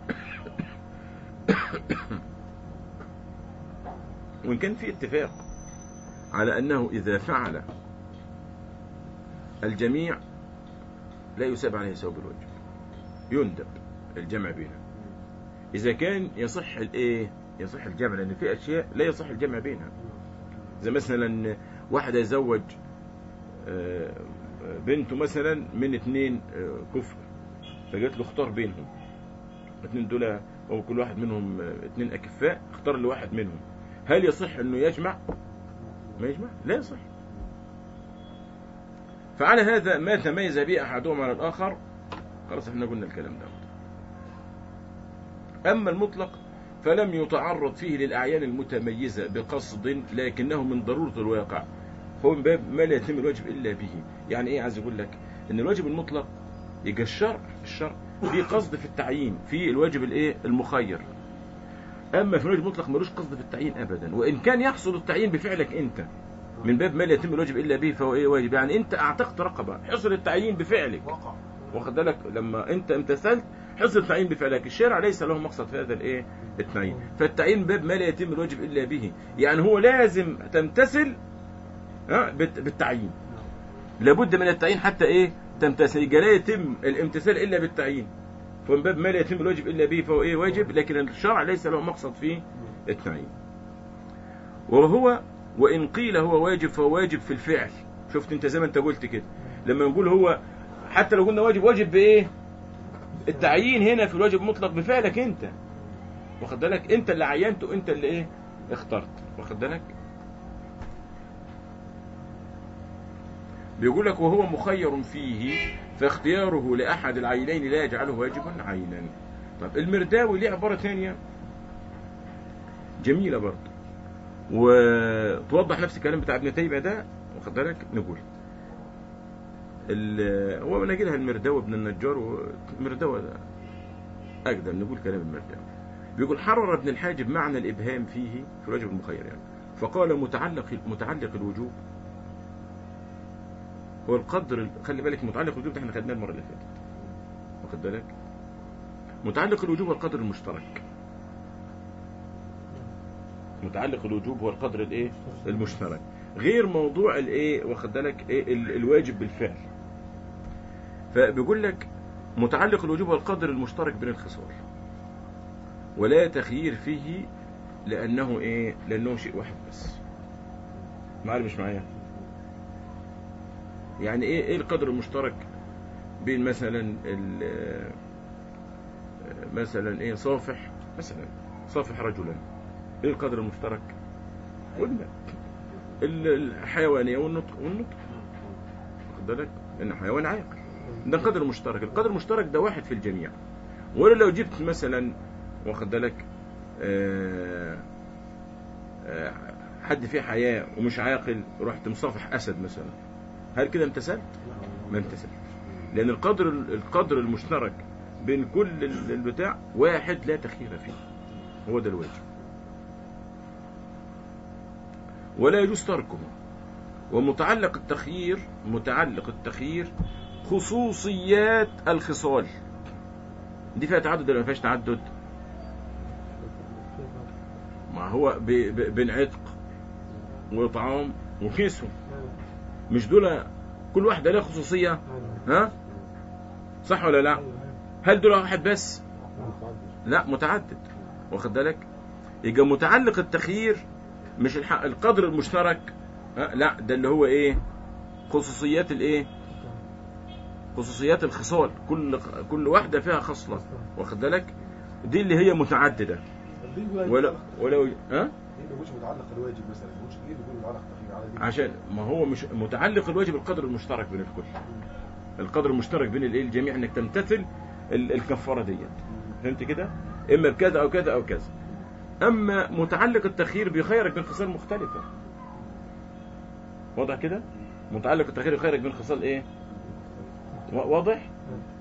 S1: وان كان في اتفاق على انه اذا فعل الجميع لا يساب عليه ثواب الواجب يندب الجمع بينها اذا كان يصح الايه يصح الجمع لان في اشياء لا يصح الجمع بينها زي مثلا واحد يزوج آه، بنته مثلا من اثنين آه، كفر فجات له اختار بينهم الاثنين دول او كل واحد منهم آه، اثنين اكفاء اختار لواحد منهم هل يصح انه يجمع ما يجمع لا يصح فعلى هذا ما تميز به احدهم على الاخر خلاص احنا قلنا الكلام ده اما المطلق فلم يتعرض فيه للاعيان المتميزه بقصد لكنه من ضروره الواقع هو من باب ما لا يتم الواجب الا به يعني ايه عايز اقول لك ان الواجب المطلق يجي الشرع الشرع في قصد في التعيين في الواجب الايه المخير اما في الواجب المطلق ملوش قصد في التعيين ابدا وان كان يحصل التعيين بفعلك انت من باب ما لا يتم الواجب الا به فهو ايه واجب يعني انت اعتقت رقبه حصل التعيين بفعلك
S2: وقع
S1: واخد بالك لما انت امتثلت حصل تعيين بفعلك الشارع ليس له مقصد في هذا الايه التعيين فالتعيين باب ما لا يتم الواجب الا به يعني هو لازم تمتثل ها، بالت- بالتعيين لابد من التعيين حتى ايه تمتثل يبقى لا يتم الامتثال الا بالتعيين فمن باب ما لا يتم الواجب الا به فهو ايه واجب لكن الشرع ليس له مقصد في التعيين وهو وان قيل هو واجب فهو واجب في الفعل شفت انت زي ما انت قلت كده لما نقول هو حتى لو قلنا واجب واجب بايه التعيين هنا في الواجب مطلق بفعلك انت واخد بالك انت اللي عينته انت اللي ايه اخترت واخد بالك بيقول لك وهو مخير فيه فاختياره لأحد العينين لا يجعله واجبا عينا طب المرداوي ليه عبارة ثانية جميلة برضه وتوضح نفس الكلام بتاع ابن تيمية ده واخد بالك نقول ال- هو نجدها المرداوي ابن النجار والمرداوي ده أقدم نقول كلام المرداوي بيقول حرر ابن الحاجب معنى الإبهام فيه في الواجب المخير يعني فقال متعلق متعلق الوجوب هو القدر خلي بالك متعلق الوجوب ده احنا خدناه المره اللي فاتت واخد بالك متعلق الوجوب هو القدر المشترك متعلق الوجوب هو القدر الايه المشترك غير موضوع الايه واخد بالك ايه ال- الواجب بالفعل فبيقول لك متعلق الوجوب هو القدر المشترك بين الخصال ولا تخيير فيه لانه ايه لانه شيء واحد بس معايا مش معايا يعني ايه ايه القدر المشترك بين مثلا ال- مثلا ايه صافح مثلا صافح رجلا ايه القدر المشترك قلنا ال- الحيوانيه والنطق والنطق واخد بالك ان حيوان عاقل ده قدر مشترك القدر المشترك ده واحد في الجميع ولا لو جبت مثلا واخد بالك آه، آه، حد فيه حياة ومش عاقل رحت مصافح أسد مثلا هل كده امتثلت؟ ما امتثلت لأن القدر القدر المشترك بين كل ال- البتاع واحد لا تخير فيه هو ده الواجب ولا يجوز تركه ومتعلق التخيير متعلق التخيير خصوصيات الخصال دي فيها تعدد ولا ما فيهاش تعدد؟ ما هو ب- ب- بين عتق وطعام وكسوة مش دول كل واحدة لها خصوصية ها صح ولا لا هل دول واحد بس لا متعدد واخد بالك يبقى متعلق التخيير مش الح- القدر المشترك ها لا ده اللي هو ايه خصوصيات الايه خصوصيات الخصال كل كل واحدة فيها خصلة واخد بالك دي اللي هي متعددة ولا ولو ها
S2: ليه ما يقولش متعلق الواجب مثلا ما يقولش ليه بيقول متعلق التخيير على دي
S1: عشان ما هو مش متعلق الواجب القدر المشترك بين الكل القدر المشترك بين الايه الجميع انك تمتثل ال- الكفاره ديت فهمت كده اما بكذا او كذا او كذا اما متعلق التخيير بيخيرك بين خصال مختلفه واضح كده متعلق التخيير يخيرك بين خصال ايه وا- واضح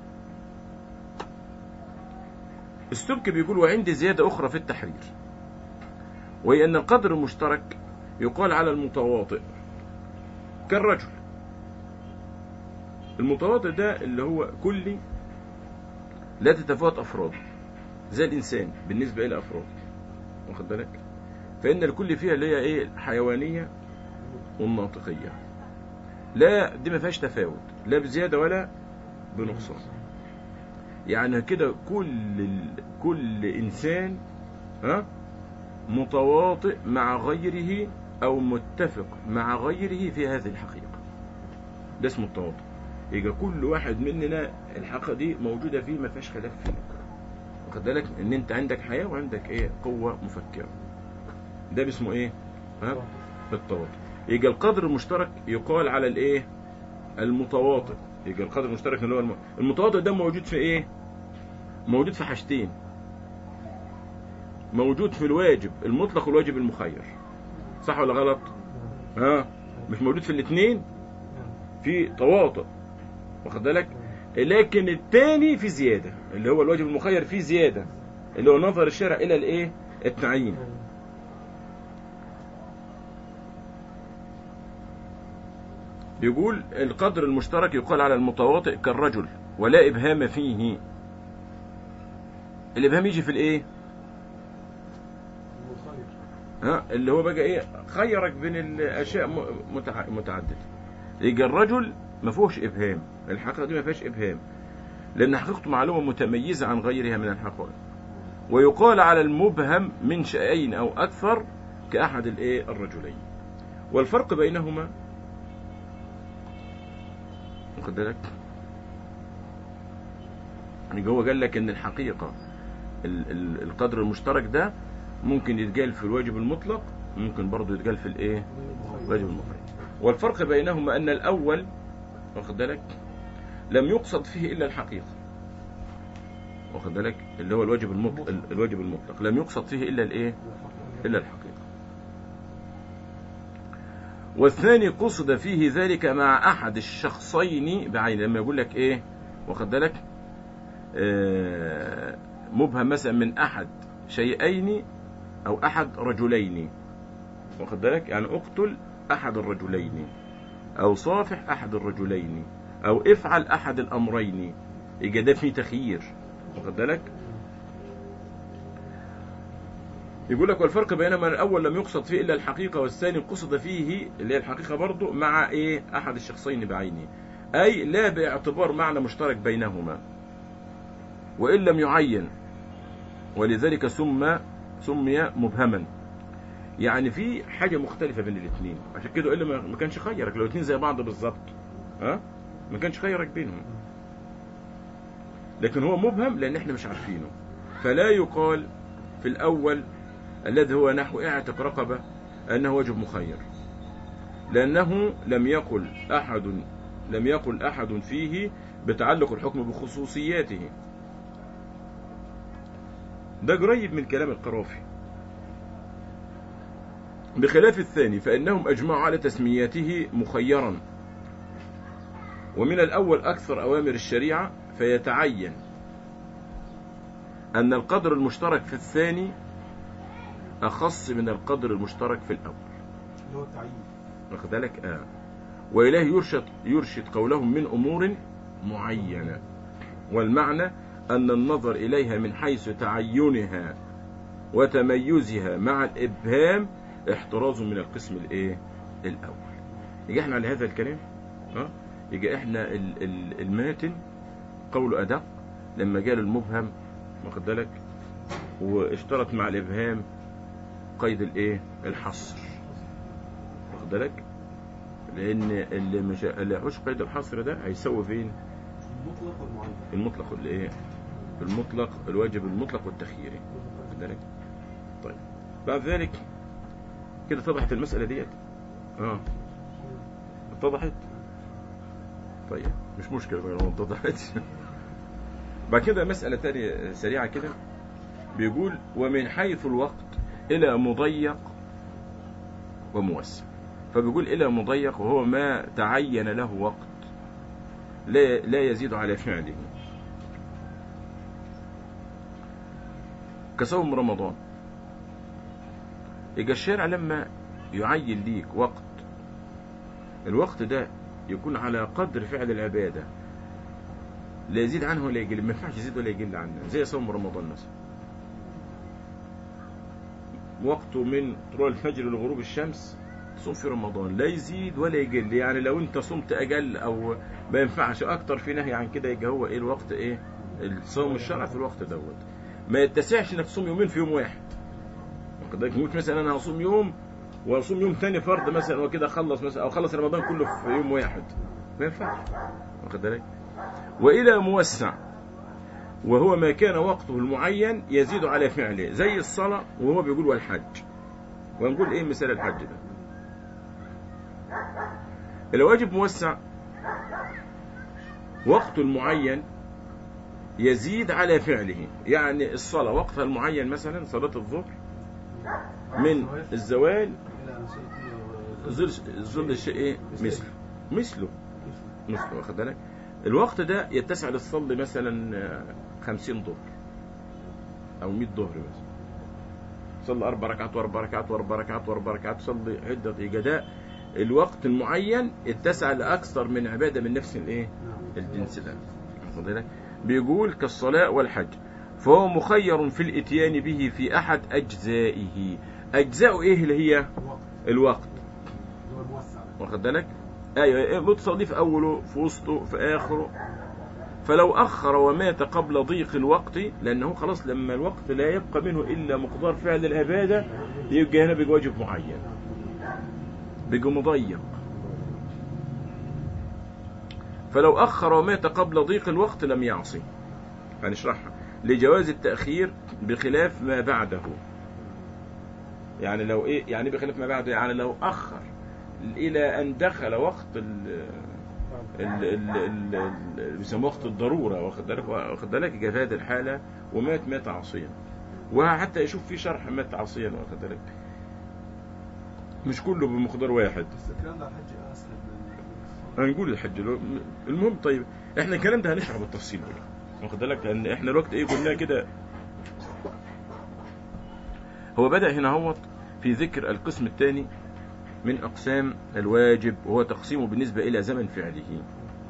S1: السبك بيقول وعندي زيادة أخرى في التحرير وهي أن القدر المشترك يقال على المتواطئ كالرجل المتواطئ ده اللي هو كلي لا تتفاوت أفراده زي الإنسان بالنسبة إلى أفراده واخد بالك فإن الكل فيها اللي هي إيه الحيوانية والناطقية لا دي ما فيهاش تفاوت لا بزيادة ولا بنقصان يعني كده كل ال... كل إنسان ها متواطئ مع غيره أو متفق مع غيره في هذه الحقيقة ده اسمه التواطؤ يبقى كل واحد مننا الحقيقة دي موجودة فيه ما فيهاش خلاف فيه واخد بالك ان انت عندك حياة وعندك ايه قوة مفكرة ده باسمه ايه ها التواطؤ يبقى القدر المشترك يقال على الايه المتواطئ يبقى القدر المشترك اللي هو الم... المتواطئ ده موجود في ايه موجود في حاجتين موجود في الواجب المطلق والواجب المخير صح ولا غلط ها مش موجود في الاثنين في تواطؤ واخد بالك لكن الثاني في زيادة اللي هو الواجب المخير فيه زيادة اللي هو نظر الشرع إلى الإيه التعيين بيقول القدر المشترك يقال على المتواطئ كالرجل ولا إبهام فيه الإبهام يجي في الإيه
S2: مخير
S1: ها اللي هو بقى إيه خيرك بين الأشياء م- متع- متعددة يجي الرجل ما فيهوش إبهام الحقيقة دي ما فيهاش إبهام لأن حقيقته معلومة متميزة عن غيرها من الحقائق ويقال على المبهم من شيئين أو أكثر كأحد الإيه الرجلين والفرق بينهما واخد بالك يعني هو قال لك ان الحقيقه ال- ال- القدر المشترك ده ممكن يتقال في الواجب المطلق ممكن برضه يتقال في الايه الواجب المفرد والفرق بينهما ان الاول واخد بالك لم يقصد فيه الا الحقيقه واخد بالك اللي هو الواجب المطلق الواجب المطلق لم يقصد فيه الا الايه الا الحقيقه والثاني قصد فيه ذلك مع احد الشخصين بعين لما يقول لك ايه واخد بالك آه، مبهم مثلا من احد شيئين او احد رجلين واخد بالك يعني اقتل احد الرجلين او صافح احد الرجلين او افعل احد الامرين يبقى ده فيه تخيير واخد بالك يقول لك والفرق بينما الاول لم يقصد فيه الا الحقيقه والثاني قصد فيه اللي هي الحقيقه برضه مع ايه احد الشخصين بعينه اي لا باعتبار معنى مشترك بينهما وان لم يعين ولذلك سمى سمي مبهما يعني في حاجه مختلفه بين الاثنين عشان كده الا ما- ما كانش خيرك لو الاثنين زي بعض بالظبط ها ما كانش خيرك بينهم لكن هو مبهم لان احنا مش عارفينه فلا يقال في الاول الذي هو نحو اعتق رقبه انه واجب مخير لانه لم يقل احد لم يقل احد فيه بتعلق الحكم بخصوصياته ده قريب من كلام القرافي بخلاف الثاني فإنهم أجمعوا على تسميته مخيرا ومن الأول أكثر أوامر الشريعة فيتعين أن القدر المشترك في الثاني أخص من القدر المشترك في الأول
S2: اللي هو التعيين
S1: واخد بالك آه وإليه يرشد يرشد قولهم من أمور معينة والمعنى أن النظر إليها من حيث تعينها وتميزها مع الإبهام احتراز من القسم الإيه الأول يجي احنا على هذا الكلام ها يجي احنا ال- ال- الماتن قول أدق لما جاء المبهم واخد بالك واشترط مع الإبهام قيد الإيه الحصر واخد بالك لان اللي مش اللي يعوش قيد الحصر ده هيسوي فين
S2: المطلق والمعين
S1: المطلق والايه المطلق الواجب المطلق والتخييري واخد بالك طيب بعد ذلك كده اتضحت المسألة ديت اه اتضحت طيب مش مشكلة بقى لو اتضحت بعد كده مسألة تانية سريعة كده بيقول ومن حيث الوقت إلى مضيق وموسع فبيقول إلى مضيق وهو ما تعين له وقت لا لا يزيد على فعله كصوم رمضان يبقى الشارع لما يعين ليك وقت الوقت ده يكون على قدر فعل العبادة لا يزيد عنه ولا يقل ما ينفعش يزيد ولا يقل عنه زي صوم رمضان مثلا وقته من طلوع الفجر لغروب الشمس تصوم في رمضان لا يزيد ولا يقل يعني لو انت صمت اقل او ما ينفعش اكتر في نهي عن كده يبقى هو ايه الوقت ايه الصوم الشرعي في الوقت دوت ما يتسعش انك تصوم يومين في يوم واحد واخد بالك ممكن مثلا انا هصوم يوم واصوم يوم تاني فرض مثلا وكده اخلص مثلا او اخلص رمضان كله في يوم واحد ما ينفعش واخد بالك والى موسع وهو ما كان وقته المعين يزيد على فعله زي الصلاة وهو بيقول والحج ونقول ايه مثال الحج ده الواجب موسع وقت المعين يزيد على فعله يعني الصلاة وقتها المعين مثلا صلاة الظهر من الزوال
S2: إلى أن يصير
S1: ظل ظل الشيء ايه مثله مثله مثله واخد بالك الوقت ده يتسع للصلي مثلا آه، 50 ظهر او 100 ظهر مثلا صلي اربع ركعات واربع ركعات واربع ركعات واربع ركعات صلي عده يبقى ده الوقت المعين اتسع لاكثر من عباده من نفس الايه
S2: نعم
S1: الجنس ده واخد بالك بيقول كالصلاة والحج فهو مخير في الاتيان به في احد اجزائه اجزاء ايه اللي هي
S2: الوقت
S1: الوقت
S2: اللي هو الموسع ده.
S1: واخد بالك ايوه متصل دي في اوله في وسطه في اخره فلو اخر ومات قبل ضيق الوقت لانه خلاص لما الوقت لا يبقى منه الا مقدار فعل العباده يبقى هنا بيجي واجب معين بيجي مضيق فلو اخر ومات قبل ضيق الوقت لم يعصي هنشرحها لجواز التاخير بخلاف ما بعده يعني لو ايه يعني بخلاف ما بعده يعني لو اخر الى ان دخل وقت ال ال ال ال ال- بيسموه وقت الضروره واخد بالك واخد بالك يبقى في هذه الحاله ومات مات عاصيا وحتى يشوف في شرح مات عاصيا واخد بالك مش كله بمقدار واحد
S2: بس الكلام ده على الحج اسهل من من الصلاة.
S1: هنقول الحج لو- المهم طيب احنا الكلام ده هنشرحه بالتفصيل بقى واخد بالك لان احنا الوقت ايه قلنا كده هو بدأ هنا هوت في ذكر القسم الثاني من أقسام الواجب وهو تقسيمه بالنسبة إلى زمن فعله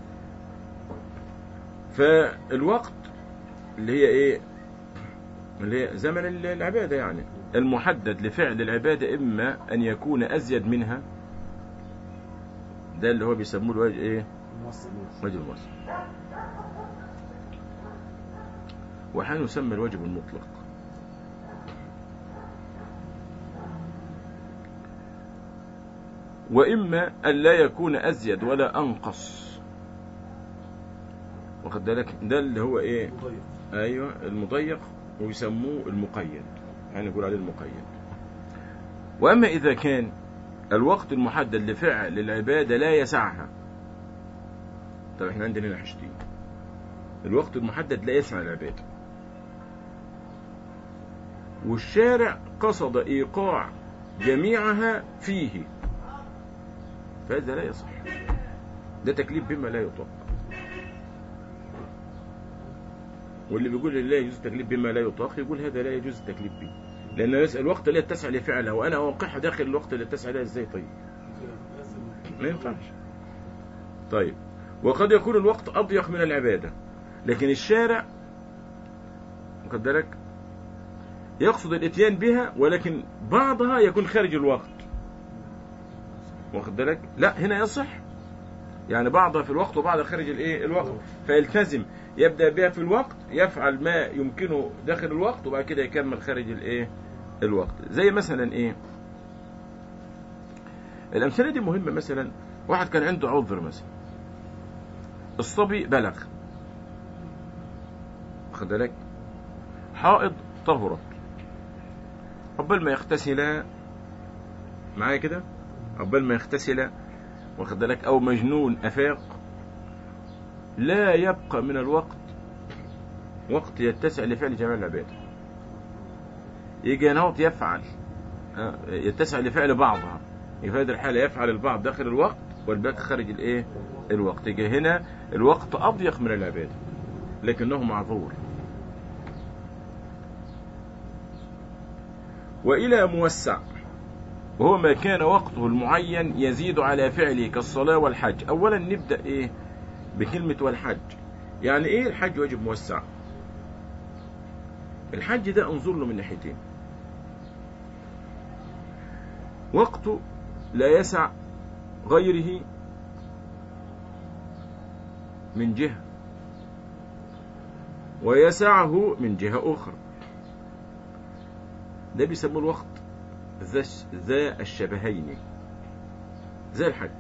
S1: فالوقت اللي هي إيه اللي هي زمن العبادة يعني المحدد لفعل العبادة إما أن يكون أزيد منها ده اللي هو بيسموه الواجب إيه
S2: الموسع
S1: واجب الوصف وأحيانا يسمى الواجب المطلق وإما أن لا يكون أزيد ولا أنقص واخد بالك ده اللي هو إيه
S2: مضيق
S1: أيوه المضيق ويسموه المقيد يعني نقول عليه المقيد وأما إذا كان الوقت المحدد لفعل العبادة لا يسعها طب احنا عندنا هنا حاجتين الوقت المحدد لا يسع العبادة والشارع قصد إيقاع جميعها فيه فهذا لا يصح ده تكليف بما لا يطاق واللي بيقول لا يجوز التكليف بما لا يطاق يقول هذا لا يجوز التكليف به لأن الوقت لا يتسع لفعلها وأنا أوقعها داخل الوقت اللي يتسع لها إزاي طيب ما ينفعش طيب وقد يكون الوقت أضيق من العبادة لكن الشارع واخد بالك يقصد الاتيان بها ولكن بعضها يكون خارج الوقت واخد بالك لا هنا يصح يعني بعضها في الوقت وبعضها خارج الايه الوقت فيلتزم يبدا بها في الوقت يفعل ما يمكنه داخل الوقت وبعد كده يكمل خارج الايه الوقت زي مثلا ايه الامثله دي مهمه مثلا واحد كان عنده عذر مثلا الصبي بلغ واخد بالك حائض طهرت قبل ما يغتسل معايا كده قبل ما يغتسل واخد بالك او مجنون افاق لا يبقى من الوقت وقت يتسع لفعل جميع العباده يجي نوط يفعل آه، يتسع لفعل بعضها في هذه الحاله يفعل البعض داخل الوقت والباقي خارج الايه الوقت يجي هنا الوقت اضيق من العباده لكنه معذور والى موسع وهو ما كان وقته المعين يزيد على فعله كالصلاة والحج أولا نبدأ إيه بكلمة والحج يعني إيه الحج واجب موسع الحج ده انظر له من ناحيتين وقته لا يسع غيره من جهة ويسعه من جهة أخرى ده بيسموه الوقت ذا ذا الشبهين زي الحج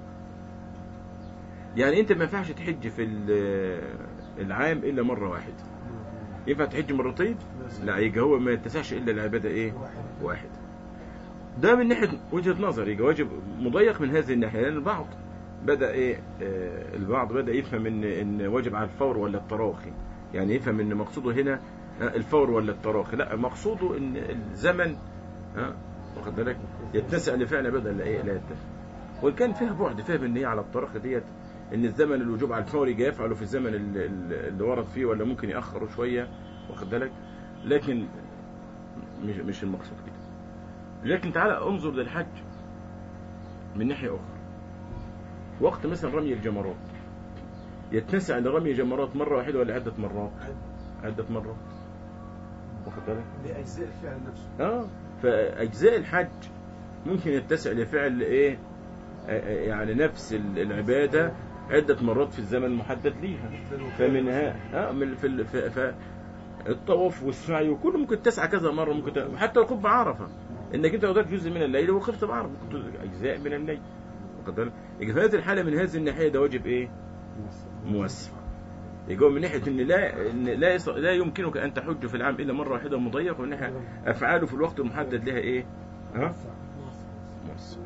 S1: يعني انت ما ينفعش تحج في ال- العام الا مره واحده ينفع تحج مرتين لا يبقى هو ما يتسعش الا العباده ايه واحد ده من ناحيه وجهه نظر يبقى واجب مضيق من هذه الناحيه لان البعض بدا ايه آه البعض بدا يفهم ان ان واجب على الفور ولا التراخي يعني يفهم ان مقصوده هنا آه، الفور ولا التراخي لا مقصوده ان الزمن ها واخد بالك يتسع لفعل بدل لا ايه لا يتسع وان كان فيها بعد فاهم ان هي على التراخي ديت ان الزمن الوجوب على الفور يجي يفعله في الزمن اللي, اللي ورد فيه ولا ممكن ياخره شويه واخد بالك لكن مش مش المقصود كده لكن تعالى انظر للحج من ناحيه اخرى وقت مثلا رمي الجمرات يتسع لرمي جمرات مرة واحدة ولا عدة مرات عدة مرات واخد بالك
S2: لأجزاء الفعل نفسه
S1: اه فاجزاء الحج ممكن يتسع لفعل ايه آه، آه، يعني نفس ال- العباده عده مرات في الزمن المحدد ليها فمنها اه من في ال- ف- ف- الطواف والسعي وكله ممكن تسعى كذا مره ممكن ت- حتى الوقوف بعرفه انك انت وضعت جزء من الليل ووقفت بعرفه ممكن تدرك اجزاء من الليل واخد بالك يبقى في هذه الحاله من هذه الناحيه ده واجب ايه موسع يجوا من ناحيه ان لا إن لا يص... لا يمكنك ان تحج في العام الا مره واحده مضيق ومن ناحيه افعاله في الوقت المحدد لها ايه؟ ها؟ موسع.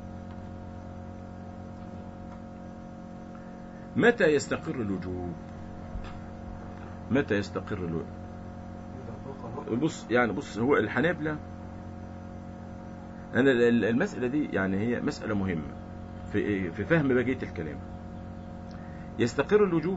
S1: متى يستقر الوجوب؟ متى يستقر الوجوب؟
S2: إذا فوق الركن
S1: بص يعني بص هو الحنابلة أنا ال- ال- المسألة دي يعني هي مسألة مهمة في في فهم بقية الكلام يستقر الوجوب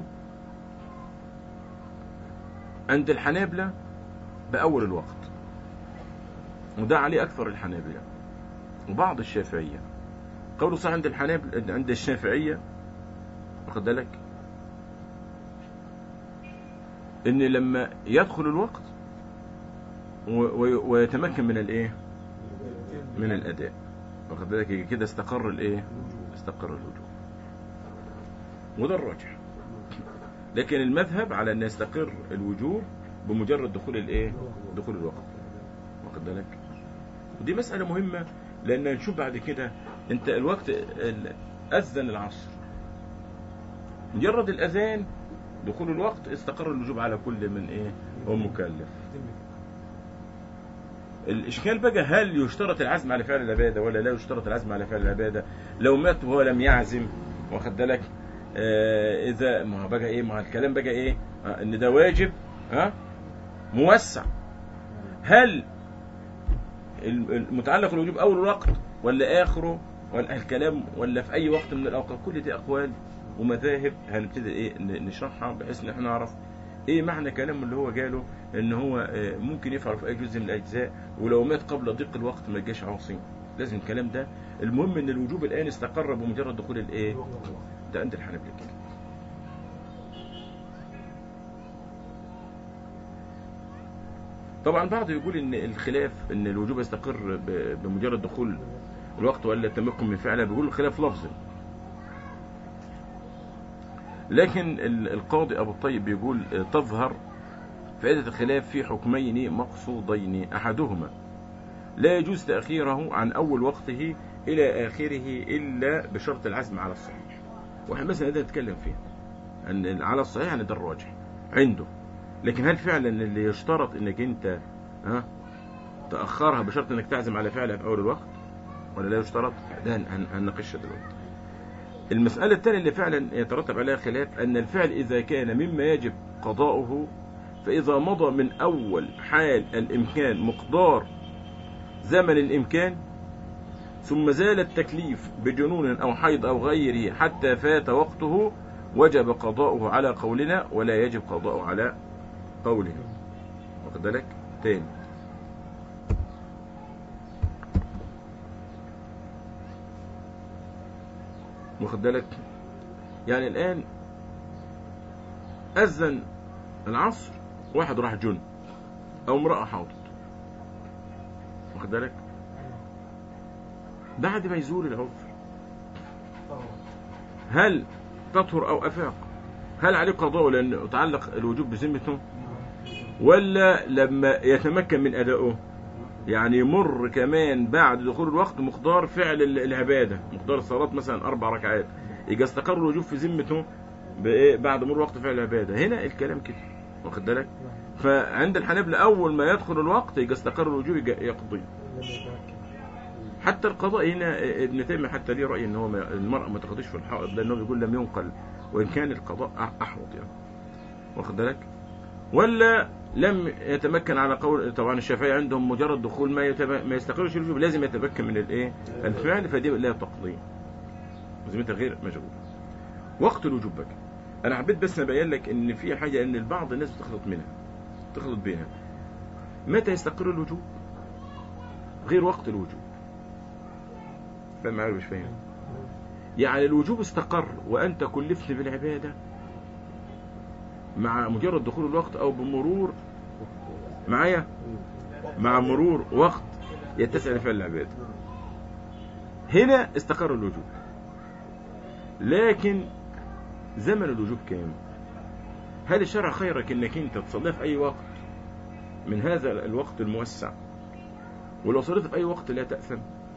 S1: عند الحنابلة بأول الوقت وده عليه أكثر الحنابلة وبعض الشافعية قوله صح عند الحنابلة عند الشافعية واخد بالك إن لما يدخل الوقت و- و- ويتمكن من الايه من الاداء واخد بالك يبقى كده استقر الايه استقر الوجوب وده الراجح لكن المذهب على ان يستقر الوجوب بمجرد دخول الايه دخول الوقت واخد بالك ودي مسألة مهمة لأن نشوف بعد كده أنت الوقت ال- أذن العصر مجرد الأذان دخول الوقت استقر الوجوب على كل من إيه هو مكلف الإشكال بقى هل يشترط العزم على فعل العبادة ولا لا يشترط العزم على فعل العبادة لو مات وهو لم يعزم واخد بالك آه إذا ما هو بقى إيه ما هو الكلام بقى إيه آه إن ده واجب ها موسع هل المتعلق بالوجوب أول الوقت ولا آخره ولا الكلام ولا في أي وقت من الأوقات كل دي أقوال ومذاهب هنبتدي إيه ن- نشرحها بحيث إن إحنا نعرف إيه معنى كلامه اللي هو قاله إن هو آه، ممكن يفعل في أي جزء من الأجزاء ولو مات قبل ضيق الوقت ما يجيش عاصي لازم الكلام ده المهم إن الوجوب الآن استقر بمجرد دخول الإيه ده عند الحنابلة كده طبعا بعض يقول ان الخلاف ان الوجوب يستقر ب- بمجرد دخول الوقت ولا التمكن من فعله بيقول الخلاف لفظي لكن ال- القاضي ابو الطيب بيقول آه، تظهر فائدة الخلاف في حكمين مقصودين احدهما لا يجوز تأخيره عن اول وقته الى اخره الا بشرط العزم على الصحيح واحنا مثلا ده نتكلم فيه ان على الصحيح يعني ده الراجح عنده لكن هل فعلا اللي يشترط انك انت ها تاخرها بشرط انك تعزم على فعلها في اول الوقت ولا لا يشترط ده هن- هن- هنناقشها دلوقتي المسألة الثانية اللي فعلا يترتب عليها خلاف أن الفعل إذا كان مما يجب قضاؤه فإذا مضى من أول حال الإمكان مقدار زمن الإمكان ثم زال التكليف بجنون أو حيض أو غيره حتى فات وقته وجب قضاؤه على قولنا ولا يجب قضاؤه على قوله واخد بالك تاني واخد بالك يعني الآن أذن العصر واحد راح جن أو امرأة حاضت واخد بالك بعد ما يزول العذر هل تطهر أو أفاق هل عليه قضاء لأن تعلق الوجوب بذمته ولا لما يتمكن من أدائه يعني يمر كمان بعد دخول الوقت مقدار فعل ال- العبادة مقدار الصلاة مثلا أربع ركعات يجي استقر الوجوب في ذمته بإيه؟ بعد مرور وقت فعل العبادة هنا الكلام كده واخد بالك فعند الحنابلة أول ما يدخل الوقت يجي استقر الوجوب يجي يقضي حتى القضاء هنا ابن تيمية حتى ليه رأي ان هو ما- المرأة ما تقضيش في الحائض لانه بيقول لم ينقل وان كان القضاء أح- احوط يعني واخد بالك ولا لم يتمكن على قول طبعا الشافعية عندهم مجرد دخول ما يتم... ما يستقرش الوجوب لازم يتمكن من الايه الفعل فدي لا تقضي لازمتها غير مشغول وقت الوجوب بقى انا حبيت بس ابين لك ان في حاجه ان بعض الناس بتخلط منها تخلط بينها متى يستقر الوجوب غير وقت الوجوب فاهم معايا ولا مش فاهم يعني الوجوب استقر وانت كلفت بالعباده مع مجرد دخول الوقت او بمرور معايا مع مرور وقت يتسع لفعل العباد هنا استقر الوجوب لكن زمن الوجوب كام هل الشرع خيرك انك انت تصليها في اي وقت من هذا الوقت الموسع ولو صليت في اي وقت لا تأثم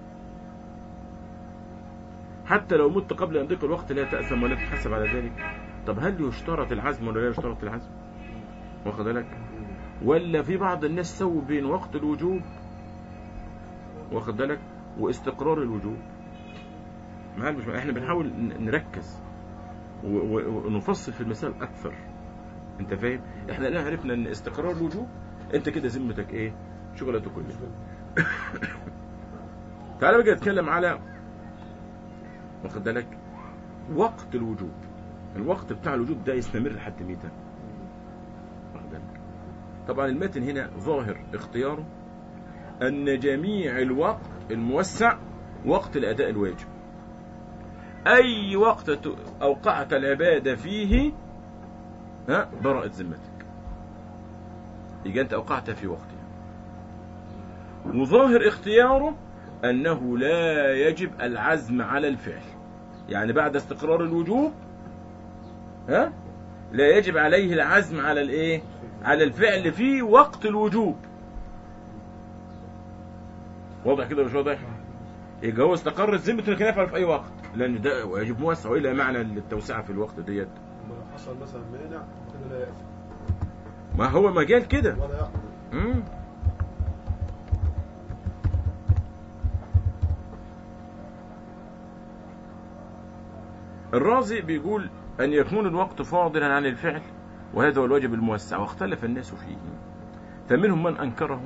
S1: حتى لو مت قبل ان يضيق الوقت لا تأثم ولا تحسب على ذلك طب هل يشترط العزم ولا لا يشترط العزم واخد بالك ولا في بعض الناس سووا بين وقت الوجوب واخد بالك واستقرار الوجوب معانا مش احنا بنحاول ن- نركز و- و- ونفصل في المسائل اكثر انت فاهم احنا الان عرفنا ان استقرار الوجوب انت كده ذمتك ايه شغلته كلها تعالى بقى نتكلم على واخد بالك وقت الوجوب الوقت بتاع الوجوب ده يستمر لحد متى واخد بالك طبعا المتن هنا ظاهر اختياره ان جميع الوقت الموسع وقت الاداء الواجب اي وقت ت- اوقعت العباده فيه ها برأت ذمتك يبقى انت اوقعتها في وقتها وظاهر اختياره انه لا يجب العزم على الفعل يعني بعد استقرار الوجوب ها لا يجب عليه العزم على الايه على الفعل في وقت الوجوب واضح كده مش واضح يبقى هو استقر الذمة انه كان يفعل في اي وقت لان ده واجب موسع والا معنى التوسعه في الوقت ديت
S2: لما لو حصل مثلا مانع كده لا يأثم
S1: ما هو مجال كده
S2: ولا يقضي
S1: مم. الرازي بيقول أن يكون الوقت فاضلا عن الفعل وهذا هو الواجب الموسع واختلف الناس فيه فمنهم من أنكره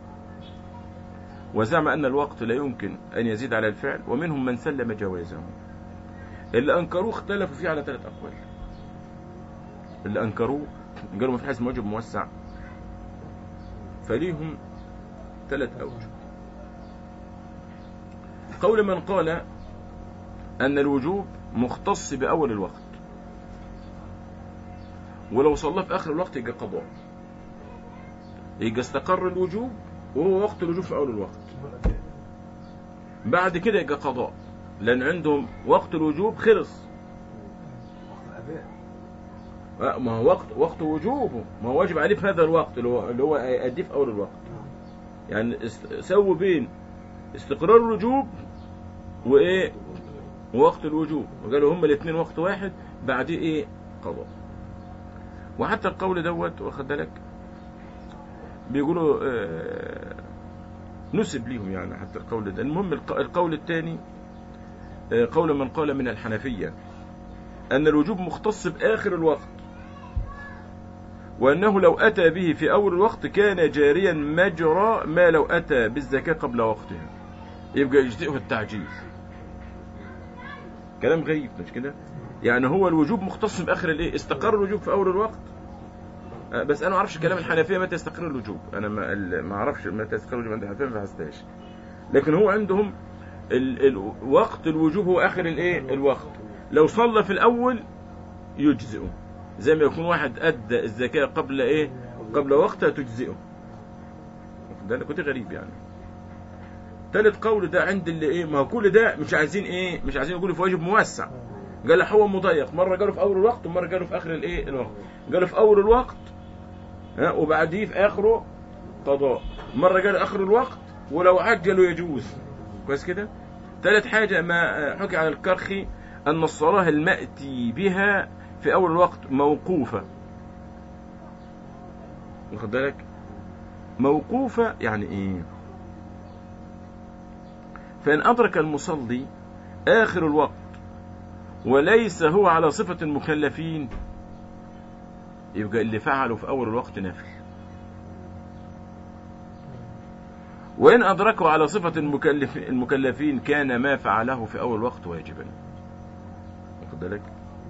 S1: وزعم أن الوقت لا يمكن أن يزيد على الفعل ومنهم من سلم جوازه اللي أنكروه اختلفوا فيه على ثلاث أقوال اللي أنكروه قالوا ما في حاجة اسمها واجب موسع فليهم ثلاث أوجه قول من قال أن الوجوب مختص بأول الوقت ولو صلى في آخر الوقت يبقى قضاء يبقى استقر الوجوب وهو وقت الوجوب في أول الوقت بعد كده يبقى قضاء لأن عندهم وقت الوجوب خلص
S2: وقت الأداء
S1: آه، ما هو وقت وقت وجوبه ما هو واجب عليه في هذا الوقت اللي هو اللي هو يأديه في أول الوقت يعني است- سووا بين استقرار الوجوب وايه ووقت الوجوب وقالوا هما الاثنين وقت واحد بعديه ايه قضاء وحتى القول دوت واخد بالك بيقولوا آه، نسب ليهم يعني حتى القول ده المهم الق- القول الثاني آه، قول من قال من الحنفية أن الوجوب مختص بآخر الوقت وأنه لو أتى به في أول الوقت كان جاريا مجرى ما لو أتى بالزكاة قبل وقتها يبقى يجزئه التعجيل كلام غريب مش كده يعني هو الوجوب مختص بآخر الايه استقر الوجوب في أول الوقت آه، بس أنا ما أعرفش كلام الحنفية متى يستقر الوجوب أنا ما ال- ما أعرفش متى يستقر الوجوب عند الحنفية ما بحثتهاش لكن هو عندهم ال... ال... وقت الوجوب هو آخر الايه الوقت لو صلى في الأول يجزئه زي ما يكون واحد أدى الزكاة قبل إيه قبل وقتها تجزئه واخد بالك؟ كنت غريب يعني تالت قول ده عند اللي ايه ما هو كل ده مش عايزين ايه مش عايزين يقولوا في واجب موسع قال لك هو مضيق مره قالوا في اول الوقت ومره قالوا في اخر الايه الوقت قالوا في اول الوقت ها وبعديه في اخره قضاء مره قالوا اخر الوقت ولو عجلوا يجوز كويس كده ثالث حاجه ما حكي عن الكرخي ان الصلاه المأتي بها في اول الوقت موقوفه واخد بالك موقوفه يعني ايه فإن أدرك المصلي آخر الوقت وليس هو على صفة المكلفين يبقى اللي فعله في أول الوقت نفل وإن أدركه على صفة المكلف المكلفين كان ما فعله في أول الوقت واجبا واخد بالك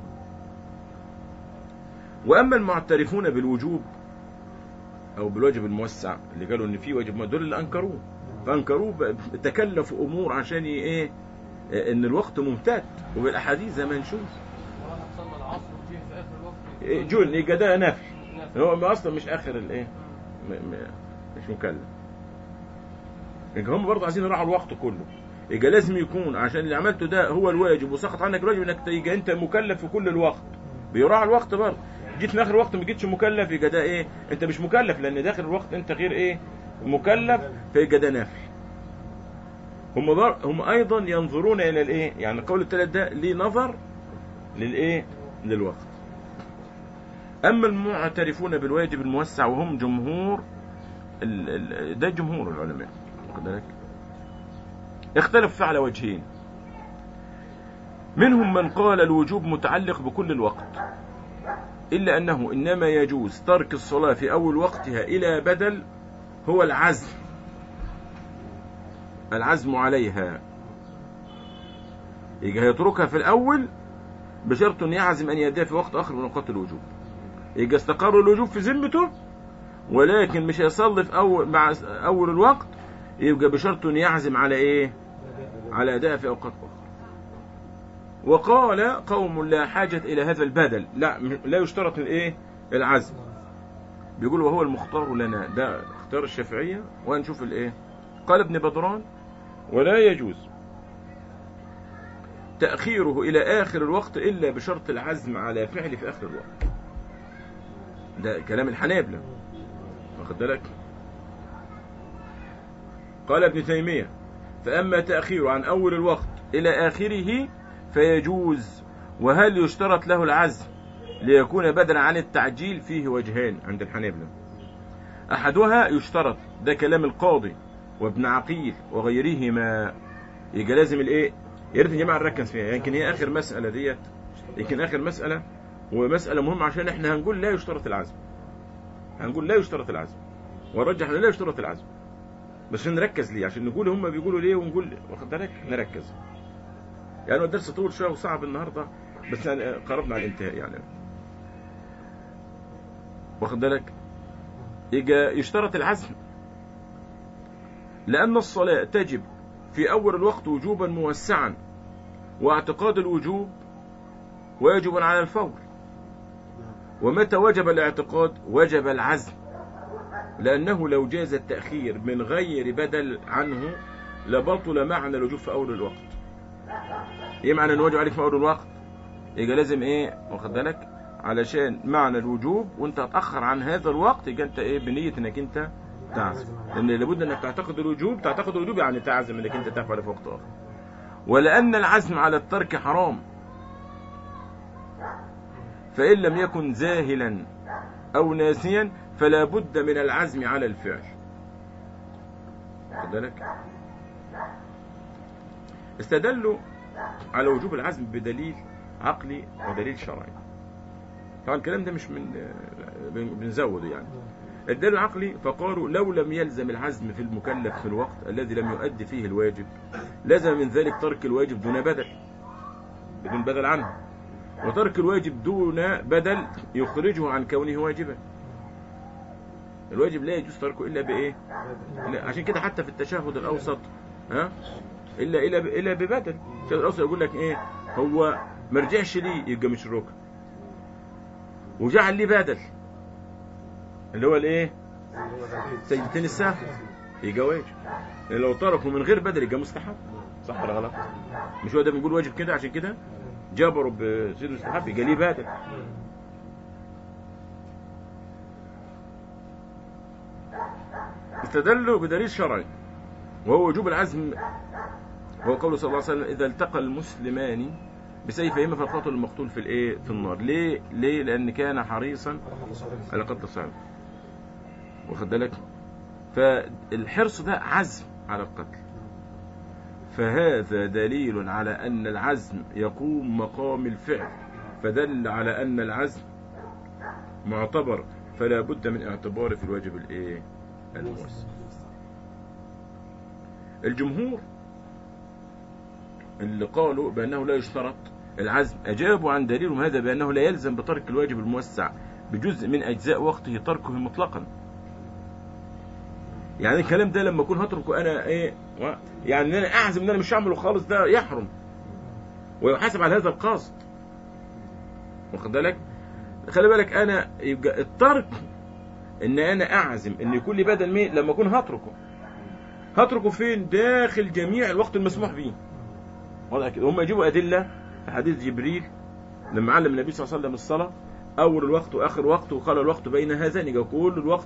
S1: وأما المعترفون بالوجوب أو بالواجب الموسع اللي قالوا إن في واجب دول اللي أنكروه فانكروه ب- تكلفوا امور عشان ي- ايه إيه، ان الوقت ممتد وبالاحاديث زي ما نشوف
S3: واحد صلى العصر وجه في اخر الوقت
S1: إيه، جن يبقى ده نفي هو ما اصلا مش اخر الايه م- م- مش مكلف يبقى هم برضه عايزين يراعوا الوقت كله يبقى لازم يكون عشان اللي عملته ده هو الواجب وسقط عنك الواجب انك يبقى انت مكلف في كل الوقت بيراعي الوقت برضه جيت في اخر الوقت ما جيتش مكلف يبقى ده ايه انت مش مكلف لان داخل الوقت انت غير ايه مكلف فيبقى ده نفي هم بر... هم ايضا ينظرون الى الايه يعني القول الثالث ده ليه نظر للايه للوقت اما المعترفون بالواجب الموسع وهم جمهور ال... ال... ده جمهور العلماء واخد بالك اختلف فيه على وجهين منهم من قال الوجوب متعلق بكل الوقت إلا أنه إنما يجوز ترك الصلاة في أول وقتها إلى بدل هو العزم العزم عليها يجي هيتركها في الأول بشرط أن يعزم أن يأديها في وقت آخر من أوقات الوجوب يجي استقر الوجوب في ذمته ولكن مش هيصلي في أول مع أول الوقت يبقى بشرط أن يعزم على إيه؟ على أداء في أوقات أخرى وقال قوم لا حاجة إلى هذا البدل لا لا يشترط الإيه؟ العزم بيقول وهو المختار لنا ده اختار الشافعية وهنشوف الإيه؟ قال ابن بدران ولا يجوز تأخيره إلى آخر الوقت إلا بشرط العزم على فعل في آخر الوقت ده كلام الحنابلة واخد بالك قال ابن تيمية فأما تأخير عن أول الوقت إلى آخره فيجوز وهل يشترط له العزم ليكون بدلا عن التعجيل فيه وجهان عند الحنابلة أحدها يشترط ده كلام القاضي وابن عقيل وغيرهما يبقى لازم الايه يا ريت يا جماعه نركز فيها يمكن هي اخر مساله ديت يمكن اخر مساله ومساله مهمه عشان احنا هنقول لا يشترط العزم هنقول لا يشترط العزم ونرجح ان لا يشترط العزم بس عشان نركز ليه عشان نقول هم بيقولوا ليه ونقول واخد بالك نركز يعني هو الدرس طول شويه وصعب النهارده بس يعني قربنا على الانتهاء يعني واخد بالك يجي يشترط العزم لأن الصلاة تجب في أول الوقت وجوبا موسعا واعتقاد الوجوب واجب على الفور ومتى وجب الاعتقاد وجب العزم لأنه لو جاز التأخير من غير بدل عنه لبطل معنى الوجوب في أول الوقت ايه معنى الواجب عليك في أول الوقت يبقى لازم ايه واخد بالك علشان معنى الوجوب وانت هتأخر عن هذا الوقت يبقى انت ايه بنية انك انت تعزم لان لابد انك تعتقد الوجوب تعتقد الوجوب يعني تعزم انك انت تفعل في وقت اخر ولان العزم على الترك حرام فان لم يكن زاهلا او ناسيا فلا بد من العزم على الفعل خد بالك استدلوا على وجوب العزم بدليل عقلي ودليل شرعي طبعا الكلام ده مش من بنزوده يعني الدليل العقلي فقالوا لو لم يلزم العزم في المكلف في الوقت الذي لم يؤدي فيه الواجب لزم من ذلك ترك الواجب دون بدل بدون بدل عنه وترك الواجب دون بدل يخرجه عن كونه واجبا الواجب لا يجوز تركه الا بايه لا عشان كده حتى في التشهد الاوسط ها الا الا الا ببدل التشهد الاوسط يقول لك ايه هو ما رجعش ليه يبقى مش ركن وجعل ليه بدل اللي هو الايه سجدتين السهو يبقى واجب لأن لو تركوا من غير بدل يبقى مستحب صح ولا غلط مش هو ده بنقول واجب كده عشان كده جبروا بسيد مستحب يبقى ليه بدل استدلوا بدليل شرعي وهو وجوب العزم هو قوله صلى الله عليه وسلم اذا التقى المسلمان بسيفهما فالقاتل المقتول في الايه في النار ليه ليه لان كان حريصا على قتل صاحبه واخد بالك فالحرص ده عزم على القتل فهذا دليل على ان العزم يقوم مقام الفعل فدل على ان العزم معتبر فلا بد من اعتباره في الواجب الايه الموسع الجمهور اللي قالوا بأنه لا يشترط العزم أجابوا عن دليلهم هذا بأنه لا يلزم بترك الواجب الموسع بجزء من أجزاء وقته تركه مطلقا يعني الكلام ده لما أكون هتركه أنا إيه و- يعني إن أنا أعزم إن أنا مش هعمله خالص ده يحرم ويحاسب على هذا القصد واخد بالك خلي بالك انا يبقى الترك ان انا اعزم ان يكون لي بدل مين لما اكون هتركه هتركه فين داخل جميع الوقت المسموح به واضح كده هم يجيبوا ادله في حديث جبريل لما علم النبي صلى الله عليه وسلم الصلاه اول الوقت واخر وقت وقال الوقت بين هذين يبقى كل الوقت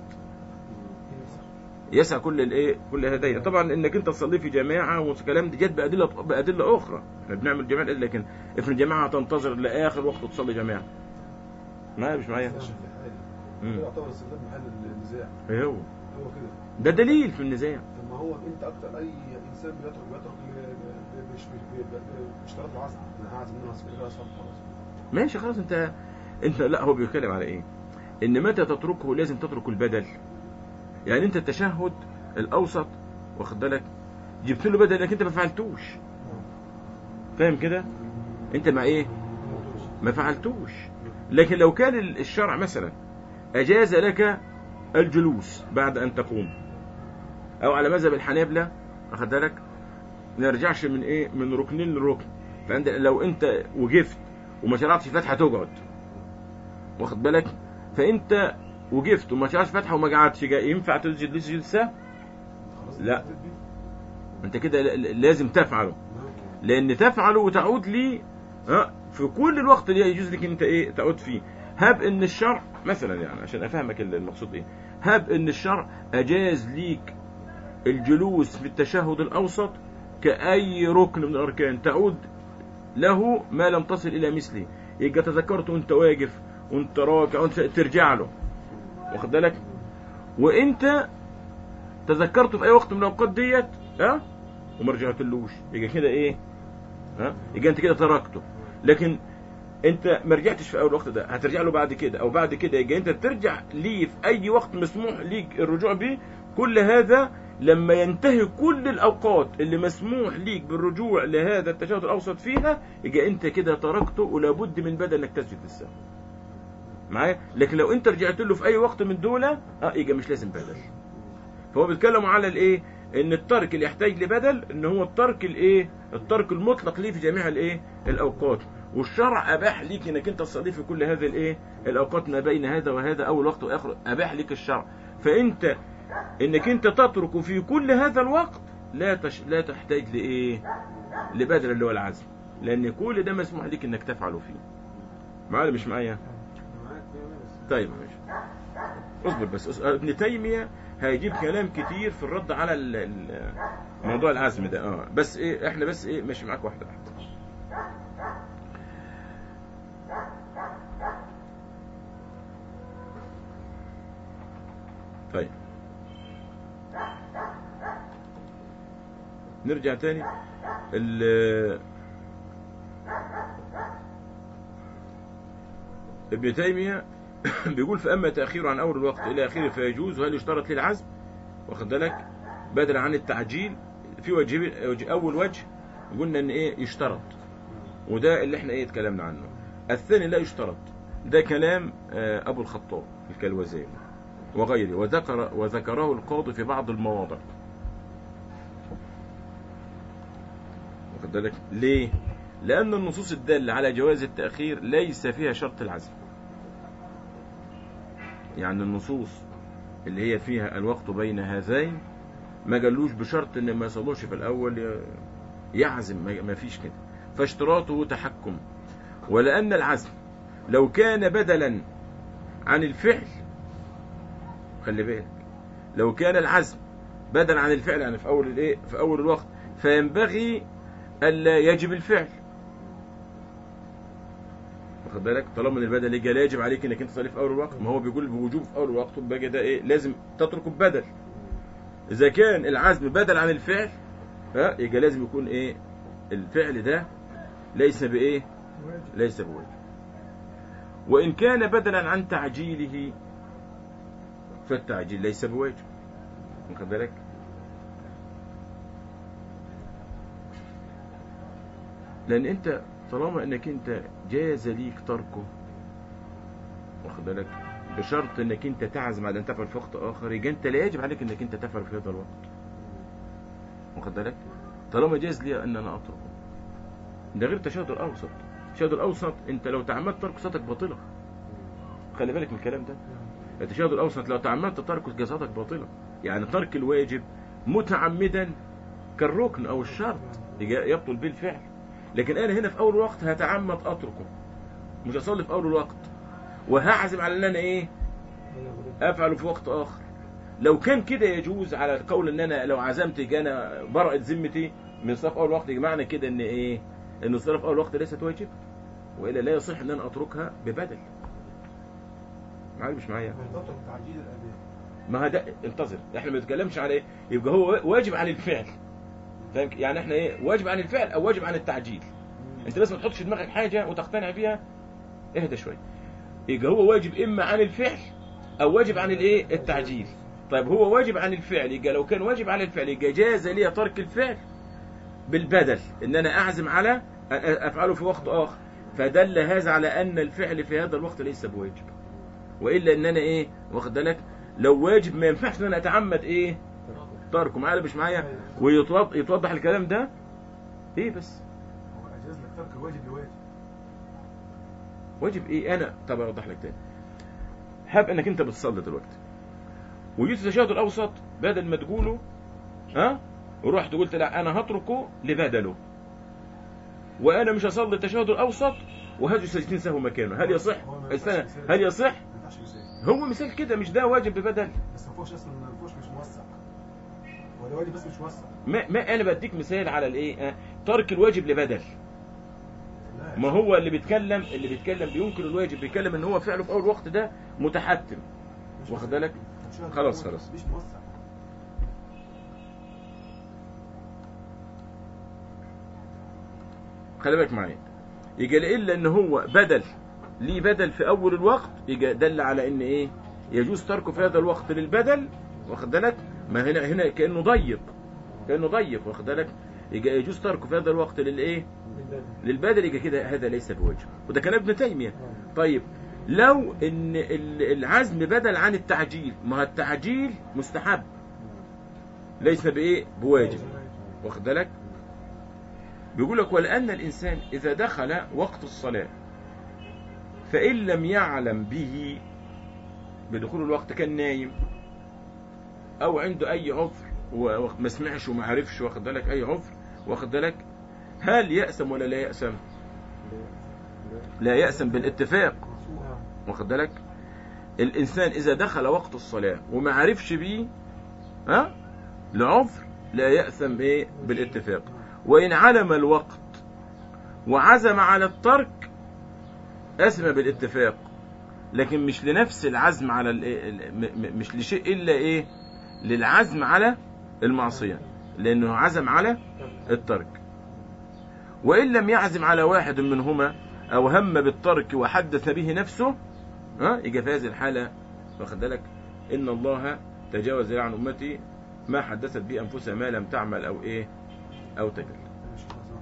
S1: يسع كل الايه كل هذين طبعا انك انت تصلي في جماعه والكلام دي جت بادله بادله اخرى احنا بنعمل جماعه لكن افرض الجماعه تنتظر لاخر وقت تصلي جماعه ما مش معايا
S2: استشهد في حالي
S1: مم.
S2: ده يعتبر استخدام محل النزاع
S1: ايه هو
S2: هو كده
S1: ده دليل في النزاع
S2: طب ما هو انت اكتر اي انسان بيترك بيترك ل- ب- مش مش ب- ب- باشتراط العزم انا هعزم منها اصل كده اصلا خلاص
S1: ماشي خلاص انت انت لا هو بيتكلم على ايه ان متى تتركه لازم تترك البدل يعني انت التشهد الاوسط واخد بالك جبت له بدل انك انت ما فعلتوش فاهم كده انت مع ايه ما فعلتوش لكن لو كان الشرع مثلا اجاز لك الجلوس بعد ان تقوم او على مذهب الحنابلة واخد بالك ما نرجعش من ايه من ركنين لركن فانت لو انت وقفت وما شرعتش فاتحه تقعد واخد بالك فانت وقفت وما شرعتش فاتحه وما قعدتش جا- ينفع تسجد لسه سجود سهو
S2: خلاص
S1: لا.
S2: ابتديت بيه.
S1: انت كده ل- ل- لازم تفعله
S2: نعم.
S1: لان تفعله وتعود لي ها في كل الوقت اللي يجوز لك انت ايه تعود فيه هب ان الشرع مثلا يعني عشان افهمك المقصود ايه هب ان الشرع اجاز ليك الجلوس في التشهد الاوسط كاي ركن من الاركان تعود له ما لم تصل الى مثله يبقى تذكرت وانت واقف وانت راكع وانت ترجع له واخد بالك وانت تذكرته في اي وقت من الاوقات ديت ها وما رجعتلوش يبقى كده ايه ها يبقى انت كده تركته لكن انت ما رجعتش في اول وقت ده هترجع له بعد كده او بعد كده يبقى انت ترجع ليه في اي وقت مسموح ليك الرجوع به كل هذا لما ينتهي كل الاوقات اللي مسموح ليك بالرجوع لهذا التشهد الاوسط فيها يبقى انت كده تركته ولابد من بدل انك تسجد للسهو معايا لكن لو انت رجعت له في اي وقت من دول اه يبقى مش لازم بدل فهو بيتكلموا على الايه ان الترك اللي يحتاج لبدل ان هو الترك الايه الترك المطلق ليه في جميع الايه الاوقات والشرع اباح ليك انك انت تصلي في كل هذه الايه الاوقات ما بين هذا وهذا اول وقت واخر اباح لك الشرع فانت انك انت تترك في كل هذا الوقت لا تش... لا تحتاج لايه لبدل اللي هو العزم لان كل ده مسموح لك انك تفعله فيه معايا ولا مش معايا
S2: معاك يا ناس.
S1: طيب ماشي اصبر بس أص- ابن تيمية هيجيب كلام كتير في الرد على ال- ال- موضوع العزم ده اه بس ايه احنا بس ايه ماشي معاك واحدة واحدة طيب نرجع تاني ال- ابن تيمية بيقول فأما تأخير عن أول الوقت إلى آخره فيجوز وهل يشترط للعزم واخد بالك بدل عن التعجيل في وجه وجه- أول وجه قلنا إن إيه يشترط وده اللي إحنا إيه اتكلمنا عنه الثاني لا يشترط ده كلام آه، أبو الخطاب الكلوزاني وغيره وذكر وذكره القاضي في بعض المواضع واخد بالك ليه؟ لأن النصوص الدالة على جواز التأخير ليس فيها شرط العزم يعني النصوص اللي هي فيها الوقت بين هذين ما قالوش بشرط ان ما يصلوش في الاول ي- يعزم ما- ما فيش كده فاشتراطه تحكم ولان العزم لو كان بدلا عن الفعل خلي بالك لو كان العزم بدلا عن الفعل يعني في اول الايه في اول الوقت فينبغي الا يجب الفعل واخد بالك طالما ان البدل يجي لا يجب عليك انك انت تصلي في اول الوقت ما هو بيقول بوجوب في اول الوقت يبقى ده ايه لازم تترك البدل اذا كان العزم بدل عن الفعل ها يبقى لازم يكون ايه الفعل ده ليس بايه ليس بواجب وان كان بدلا عن تعجيله فالتعجيل ليس بواجب واخد بالك لان انت طالما انك انت جاز ليك تركه واخد بالك بشرط انك انت تعزم بعد ان تفعل في وقت اخر يبقى انت لا يجب عليك انك انت تفعل في هذا الوقت واخد بالك طالما جاز لي ان انا اتركه ده غير التشهد الاوسط التشهد الاوسط انت لو تعمدت ترك صلاتك باطله خلي بالك من الكلام ده التشهد الاوسط لو تعمدت تركه جزاتك باطله يعني ترك الواجب متعمدا كالركن او الشرط يجا- يبطل به الفعل لكن انا هنا في اول وقت هتعمد اتركه مش هصلي في اول الوقت وهعزم على ان انا ايه افعله في وقت اخر لو كان كده يجوز على قول ان انا لو عزمت يجي انا برأت ذمتي من صرف اول وقت يجي معنى كده ان ايه ان صرف اول وقت ليست واجب والا لا يصح ان انا اتركها ببدل معايا مش معايا
S2: تترك تعجيل الاداء
S1: ما هذا انتظر احنا ما بنتكلمش على ايه يبقى هو واجب عن الفعل فاهم يعني احنا ايه واجب عن الفعل او واجب عن التعجيل انت بس ما تحطش في دماغك حاجه وتقتنع بيها اهدى شويه يبقى هو واجب اما عن الفعل او واجب عن الايه التعجيل طيب هو واجب عن الفعل يبقى لو كان واجب عن الفعل يبقى جاز لي ترك الفعل بالبدل ان انا اعزم على أ- أ- افعله في وقت اخر فدل هذا على ان الفعل في هذا الوقت ليس بواجب والا ان انا ايه واخد بالك لو واجب ما ينفعش ان انا اتعمد ايه تركه معايا ولا مش معايا ويتوضح الكلام ده ايه بس
S2: هو اجاز لك ترك الواجب لواجب
S1: واجب ايه انا طب اوضح لك تاني هب انك انت بتصلي دلوقتي وجيت التشهد الاوسط بدل ما تقوله ها ورحت قلت لا انا هتركه لبدله وانا مش هصلي التشهد الاوسط وهاجي سجدتين سهو مكانه هل يصح
S2: هو ما ينفعش
S1: استنى
S2: مثال.
S1: هل يصح
S2: ما ينفعش مثال
S1: هو مثال كده مش ده واجب ببدل
S2: بس ما فيهوش اصلا ما فيهوش مش موسع هو ده واجب بس مش موسع
S1: ما, ما انا بديك مثال على الايه آه، ترك الواجب لبدل
S2: لا
S1: ما هو اللي بيتكلم اللي بيتكلم بينكر الواجب بيتكلم ان هو فعله في اول وقت ده متحتم
S2: مش
S1: واخد
S2: موسع.
S1: بالك؟
S2: التشهد
S1: خلاص،
S2: الأول
S1: خلاص.
S2: مش موسع
S1: خلي بالك معايا يجي الا ان هو بدل ليه بدل في اول الوقت يجي دل على ان ايه يجوز تركه في هذا الوقت للبدل واخد بالك ما هنا هنا كانه ضيق كانه ضيق واخد بالك يجي يجوز تركه في هذا الوقت للايه للبدل يجي كده هذا ليس بواجب وده كلام ابن تيميه طيب لو ان ال- العزم بدل عن التعجيل ما هو التعجيل مستحب ليس بايه بواجب واخد بالك بيقول لك ولأن الإنسان إذا دخل وقت الصلاة فإن لم يعلم به بدخول الوقت كان نايم أو عنده أي عذر وما سمعش وما عرفش واخد بالك أي عذر واخد بالك هل يأسم ولا لا يأسم؟ لا يأسم بالاتفاق واخد بالك الإنسان إذا دخل وقت الصلاة وما عرفش بيه ها لعذر لا يأسم إيه بالاتفاق وإن علم الوقت وعزم على الترك أسمى بالاتفاق لكن مش لنفس العزم على ال- ال- م- م- مش لشيء إلا إيه للعزم على المعصية لأنه عزم على الترك وإن لم يعزم على واحد منهما أو هم بالترك وحدث به نفسه ها يجي في هذه الحالة واخد بالك إن الله تجاوز عن أمتي ما حدثت به أنفسها ما لم تعمل أو إيه أو تجل
S2: مش موسع.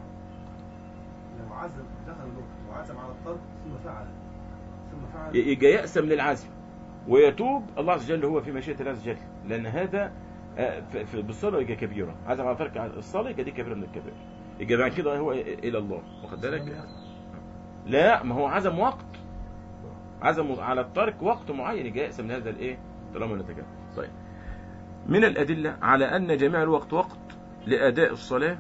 S2: لو عزم دخل الوقت وعزم على الترك ثم فعل ثم فعل
S1: يجي يأسم للعزم ويتوب الله عز وجل هو في مشيئة الله عز وجل لأن هذا آه، في- في- بالصلاة يجي كبيرة عزم على ترك الصلاة يجي دي كبيرة من الكبائر يجي بعد كده هو إلى الله واخد بالك لا ما هو عزم وقت عزم على الترك وقت معين يجي يأسم لهذا الإيه طالما نتكلم طيب من الأدلة على أن جميع الوقت وقت لأداء الصلاة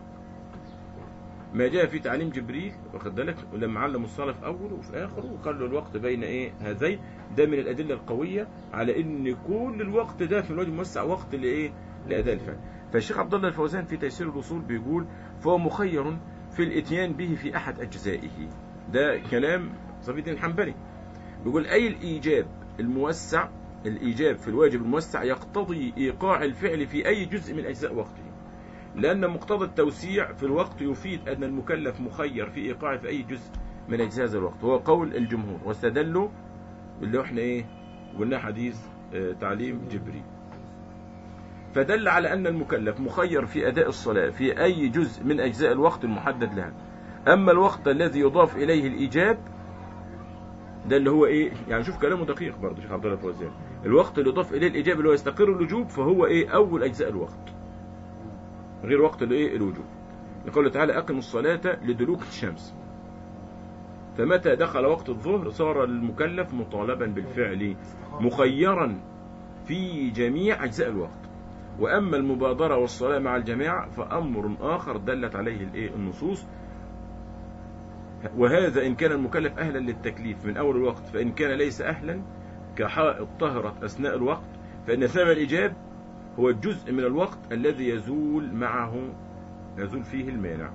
S1: ما جاء في تعليم جبريل واخد بالك ولما علم الصلاة في أوله وفي آخره وقال له الوقت بين إيه هذين ده من الأدلة القوية على إن كل الوقت ده في الوجه الموسع وقت لإيه لأداء الفعل فالشيخ عبد الله الفوزان في تيسير الوصول بيقول فهو مخير في الإتيان به في أحد أجزائه ده كلام صفي الدين الحنبلي بيقول أي الإيجاب الموسع الإيجاب في الواجب الموسع يقتضي إيقاع الفعل في أي جزء من أجزاء وقته لأن مقتضى التوسيع في الوقت يفيد أن المكلف مخير في إيقاعه في أي جزء من أجزاء هذا الوقت وهو قول الجمهور واستدلوا اللي احنا إيه قلنا حديث آه، تعليم جبريل فدل على أن المكلف مخير في أداء الصلاة في أي جزء من أجزاء الوقت المحدد لها أما الوقت الذي يضاف إليه الإيجاب ده اللي هو إيه يعني شوف كلامه دقيق برضه شيخ عبد الله الفوزان الوقت اللي يضاف إليه الإيجاب اللي هو يستقر الوجوب فهو إيه أول أجزاء الوقت غير وقت الايه الوجوب لقوله تعالى اقم الصلاه لدلوك الشمس فمتى دخل وقت الظهر صار المكلف مطالبا بالفعل مخيرا في جميع أجزاء الوقت وأما المبادرة والصلاة مع الجماعة فأمر آخر دلت عليه الإيه؟ النصوص وهذا إن كان المكلف أهلا للتكليف من أول الوقت فإن كان ليس أهلا كحائط طهرت أثناء الوقت فإن سبب الإجاب هو الجزء من الوقت الذي يزول معه يزول فيه المانع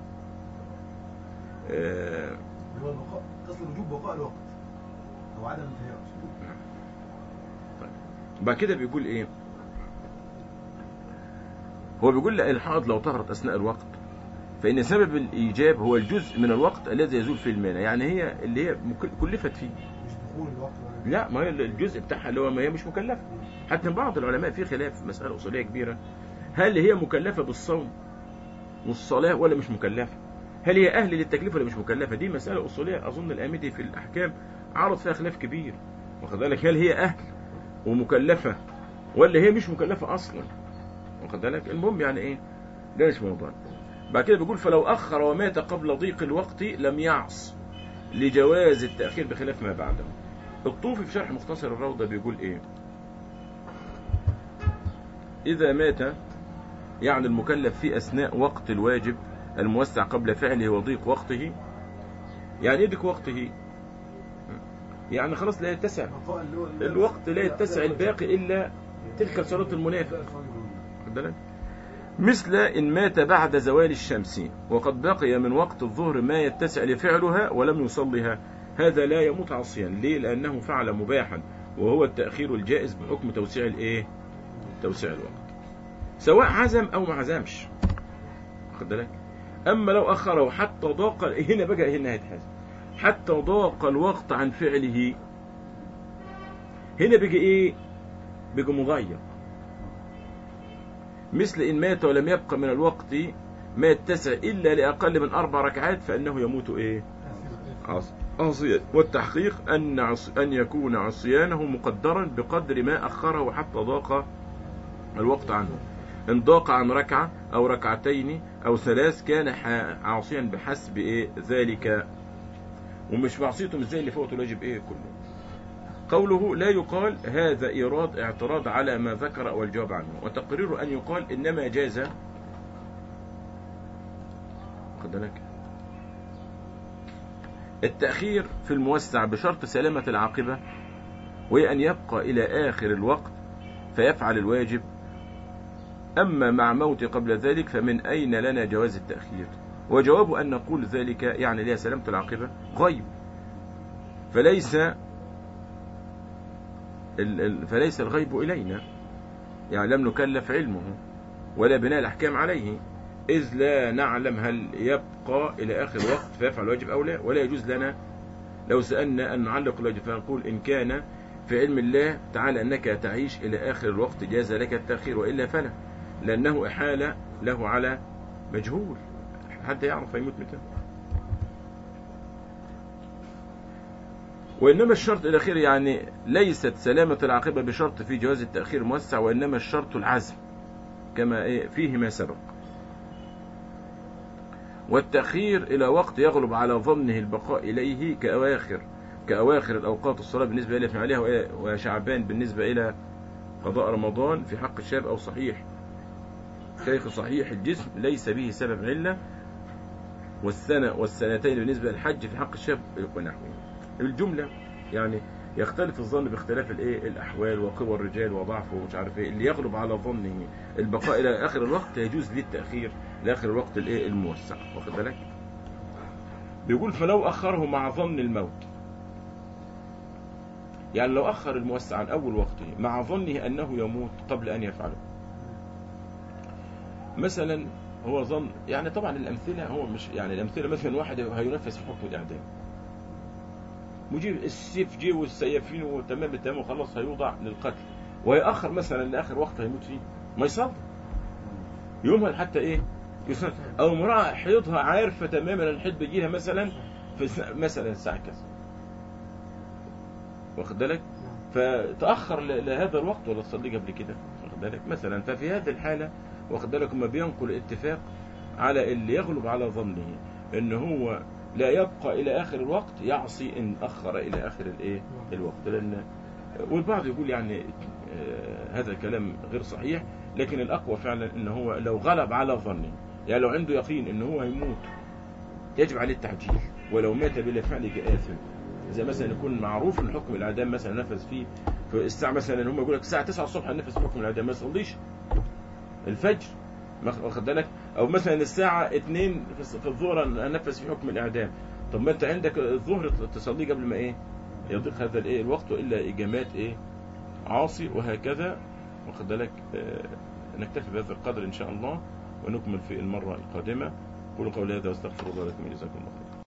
S1: آه،
S2: هو البقاء اصل وجوب بقاء الوقت او عدم انتهائه
S1: بعد كده بيقول ايه هو بيقول لا الحائض لو طهرت اثناء الوقت فان سبب الايجاب هو الجزء من الوقت الذي يزول فيه المانع يعني هي اللي هي مك- كلفت فيه
S2: مش دخول الوقت ولا
S1: لا ما هي الجزء بتاعها اللي هو ما هي مش مكلفه حتى بعض العلماء في خلاف مساله اصوليه كبيره هل هي مكلفه بالصوم والصلاه ولا مش مكلفه هل هي اهل للتكليف ولا مش مكلفه دي مساله اصوليه اظن الامدي في الاحكام عرض فيها خلاف كبير واخد بالك هل هي اهل ومكلفه ولا هي مش مكلفه اصلا واخد بالك المهم يعني ايه ده مش موضوع بعد كده بيقول فلو اخر ومات قبل ضيق الوقت لم يعص لجواز التاخير بخلاف ما بعده الطوفي في شرح مختصر الروضة بيقول ايه اذا مات يعني المكلف في اثناء وقت الواجب الموسع قبل فعله وضيق وقته يعني يدرك وقته يعني خلاص لا يتسع
S2: بقاء اللي هو
S1: الوقت لا يتسع الباقي الا تلك صلاة المنافق واخد بالك؟ مثل إن مات بعد زوال الشمس وقد بقي من وقت الظهر ما يتسع لفعلها ولم يصلها هذا لا يموت عصيا ليه لأنه فعل مباحا وهو التأخير الجائز بحكم توسيع الإيه توسيع الوقت سواء عزم أو ما عزمش واخد بالك أما لو أخره حتى ضاق هنا بقى هنا هيتحاسب حتى ضاق الوقت عن فعله هنا بيجي إيه بيجي مضيق مثل إن مات ولم يبقى من الوقت ما يتسع إلا لأقل من أربع ركعات فإنه يموت إيه عص- عصيا والتحقيق أن عص... أن يكون عصيانه مقدرا بقدر ما أخره حتى ضاق الوقت عنه إن ضاق عن ركعة أو ركعتين أو ثلاث كان ح- عاصيا بحسب إيه ذلك ومش معصيته مش زي اللي فوته الواجب إيه كله قوله لا يقال هذا إيراد اعتراض على ما ذكر أو الجواب عنه وتقرير أن يقال إنما جاز خد بالك التأخير في الموسع بشرط سلامة العاقبة وهي أن يبقى إلى آخر الوقت فيفعل الواجب أما مع موت قبل ذلك فمن أين لنا جواز التأخير وجواب أن نقول ذلك يعني لها سلامة العاقبة غيب فليس ال- ال- فليس الغيب إلينا يعني لم نكلف علمه ولا بناء الأحكام عليه إذ لا نعلم هل يبقى إلى آخر الوقت فيفعل الواجب أو لا ولا يجوز لنا لو سألنا أن نعلق الواجب فنقول إن كان في علم الله تعالى أنك تعيش إلى آخر الوقت جاز لك التأخير وإلا فلا لأنه إحالة له على مجهول حد يعرف يموت متى وإنما الشرط الأخير يعني ليست سلامة العاقبة بشرط في جواز التأخير موسع وإنما الشرط العزم كما إيه فيه ما سبق والتأخير إلى وقت يغلب على ظنه البقاء إليه كأواخر كأواخر الأوقات الصلاة بالنسبة إلى في عليها وشعبان بالنسبة إلى قضاء رمضان في حق الشاب أو صحيح شيخ صحيح الجسم ليس به سبب علة والسنة والسنتين بالنسبة للحج في حق الشاب ونحوه الجملة يعني يختلف الظن باختلاف الايه الاحوال وقوى الرجال وضعفه ومش عارف ايه اللي يغلب على ظنه البقاء الى اخر الوقت يجوز ليه التاخير لاخر الوقت الايه الموسع واخد بالك بيقول فلو اخره مع ظن الموت يعني لو اخر الموسع عن اول وقته مع ظنه انه يموت قبل ان يفعله مثلا هو ظن يعني طبعا الامثله هو مش يعني الامثله مثلا واحد هينفذ في حكم الاعدام مجيب السيف جه والسيافين وتمام التمام وخلاص هيوضع للقتل ويأخر مثلا لآخر وقت هيموت فيه ما يصلي يومها حتى ايه يصلي او امرأة حيضها عارفة تماما الحيض بيجيها مثلا في س- مثلا الساعة كذا واخد بالك فتأخر ل- لهذا الوقت ولا تصلي قبل كده واخد بالك مثلا ففي هذه الحالة واخد بالك ما بينقل اتفاق على اللي يغلب على ظنه ان هو لا يبقى الى اخر الوقت يعصي ان اخر الى اخر الايه الوقت لان والبعض يقول يعني آه، هذا الكلام غير صحيح لكن الاقوى فعلا ان هو لو غلب على ظنه يعني لو عنده يقين ان هو هيموت يجب عليه التعجيل ولو مات بلا فعل كآثم زي مثلا يكون معروف ان حكم الاعدام مثلا نفذ فيه في الساعه مثلا هم يقول لك الساعه 9 الصبح نفذ في حكم الاعدام ما يصليش الفجر ما- واخد بالك او مثلا الساعه 2 في الص- في الظهر نفذ في حكم الاعدام طب ما انت عندك الظهر تصليه قبل ما ايه يضيق هذا الايه الوقت الا اجامات ايه عاصي وهكذا واخد بالك آه، نكتفي بهذا القدر ان شاء الله ونكمل في المره القادمه قولوا قولي هذا واستغفر الله لكم جزاكم الله خيرا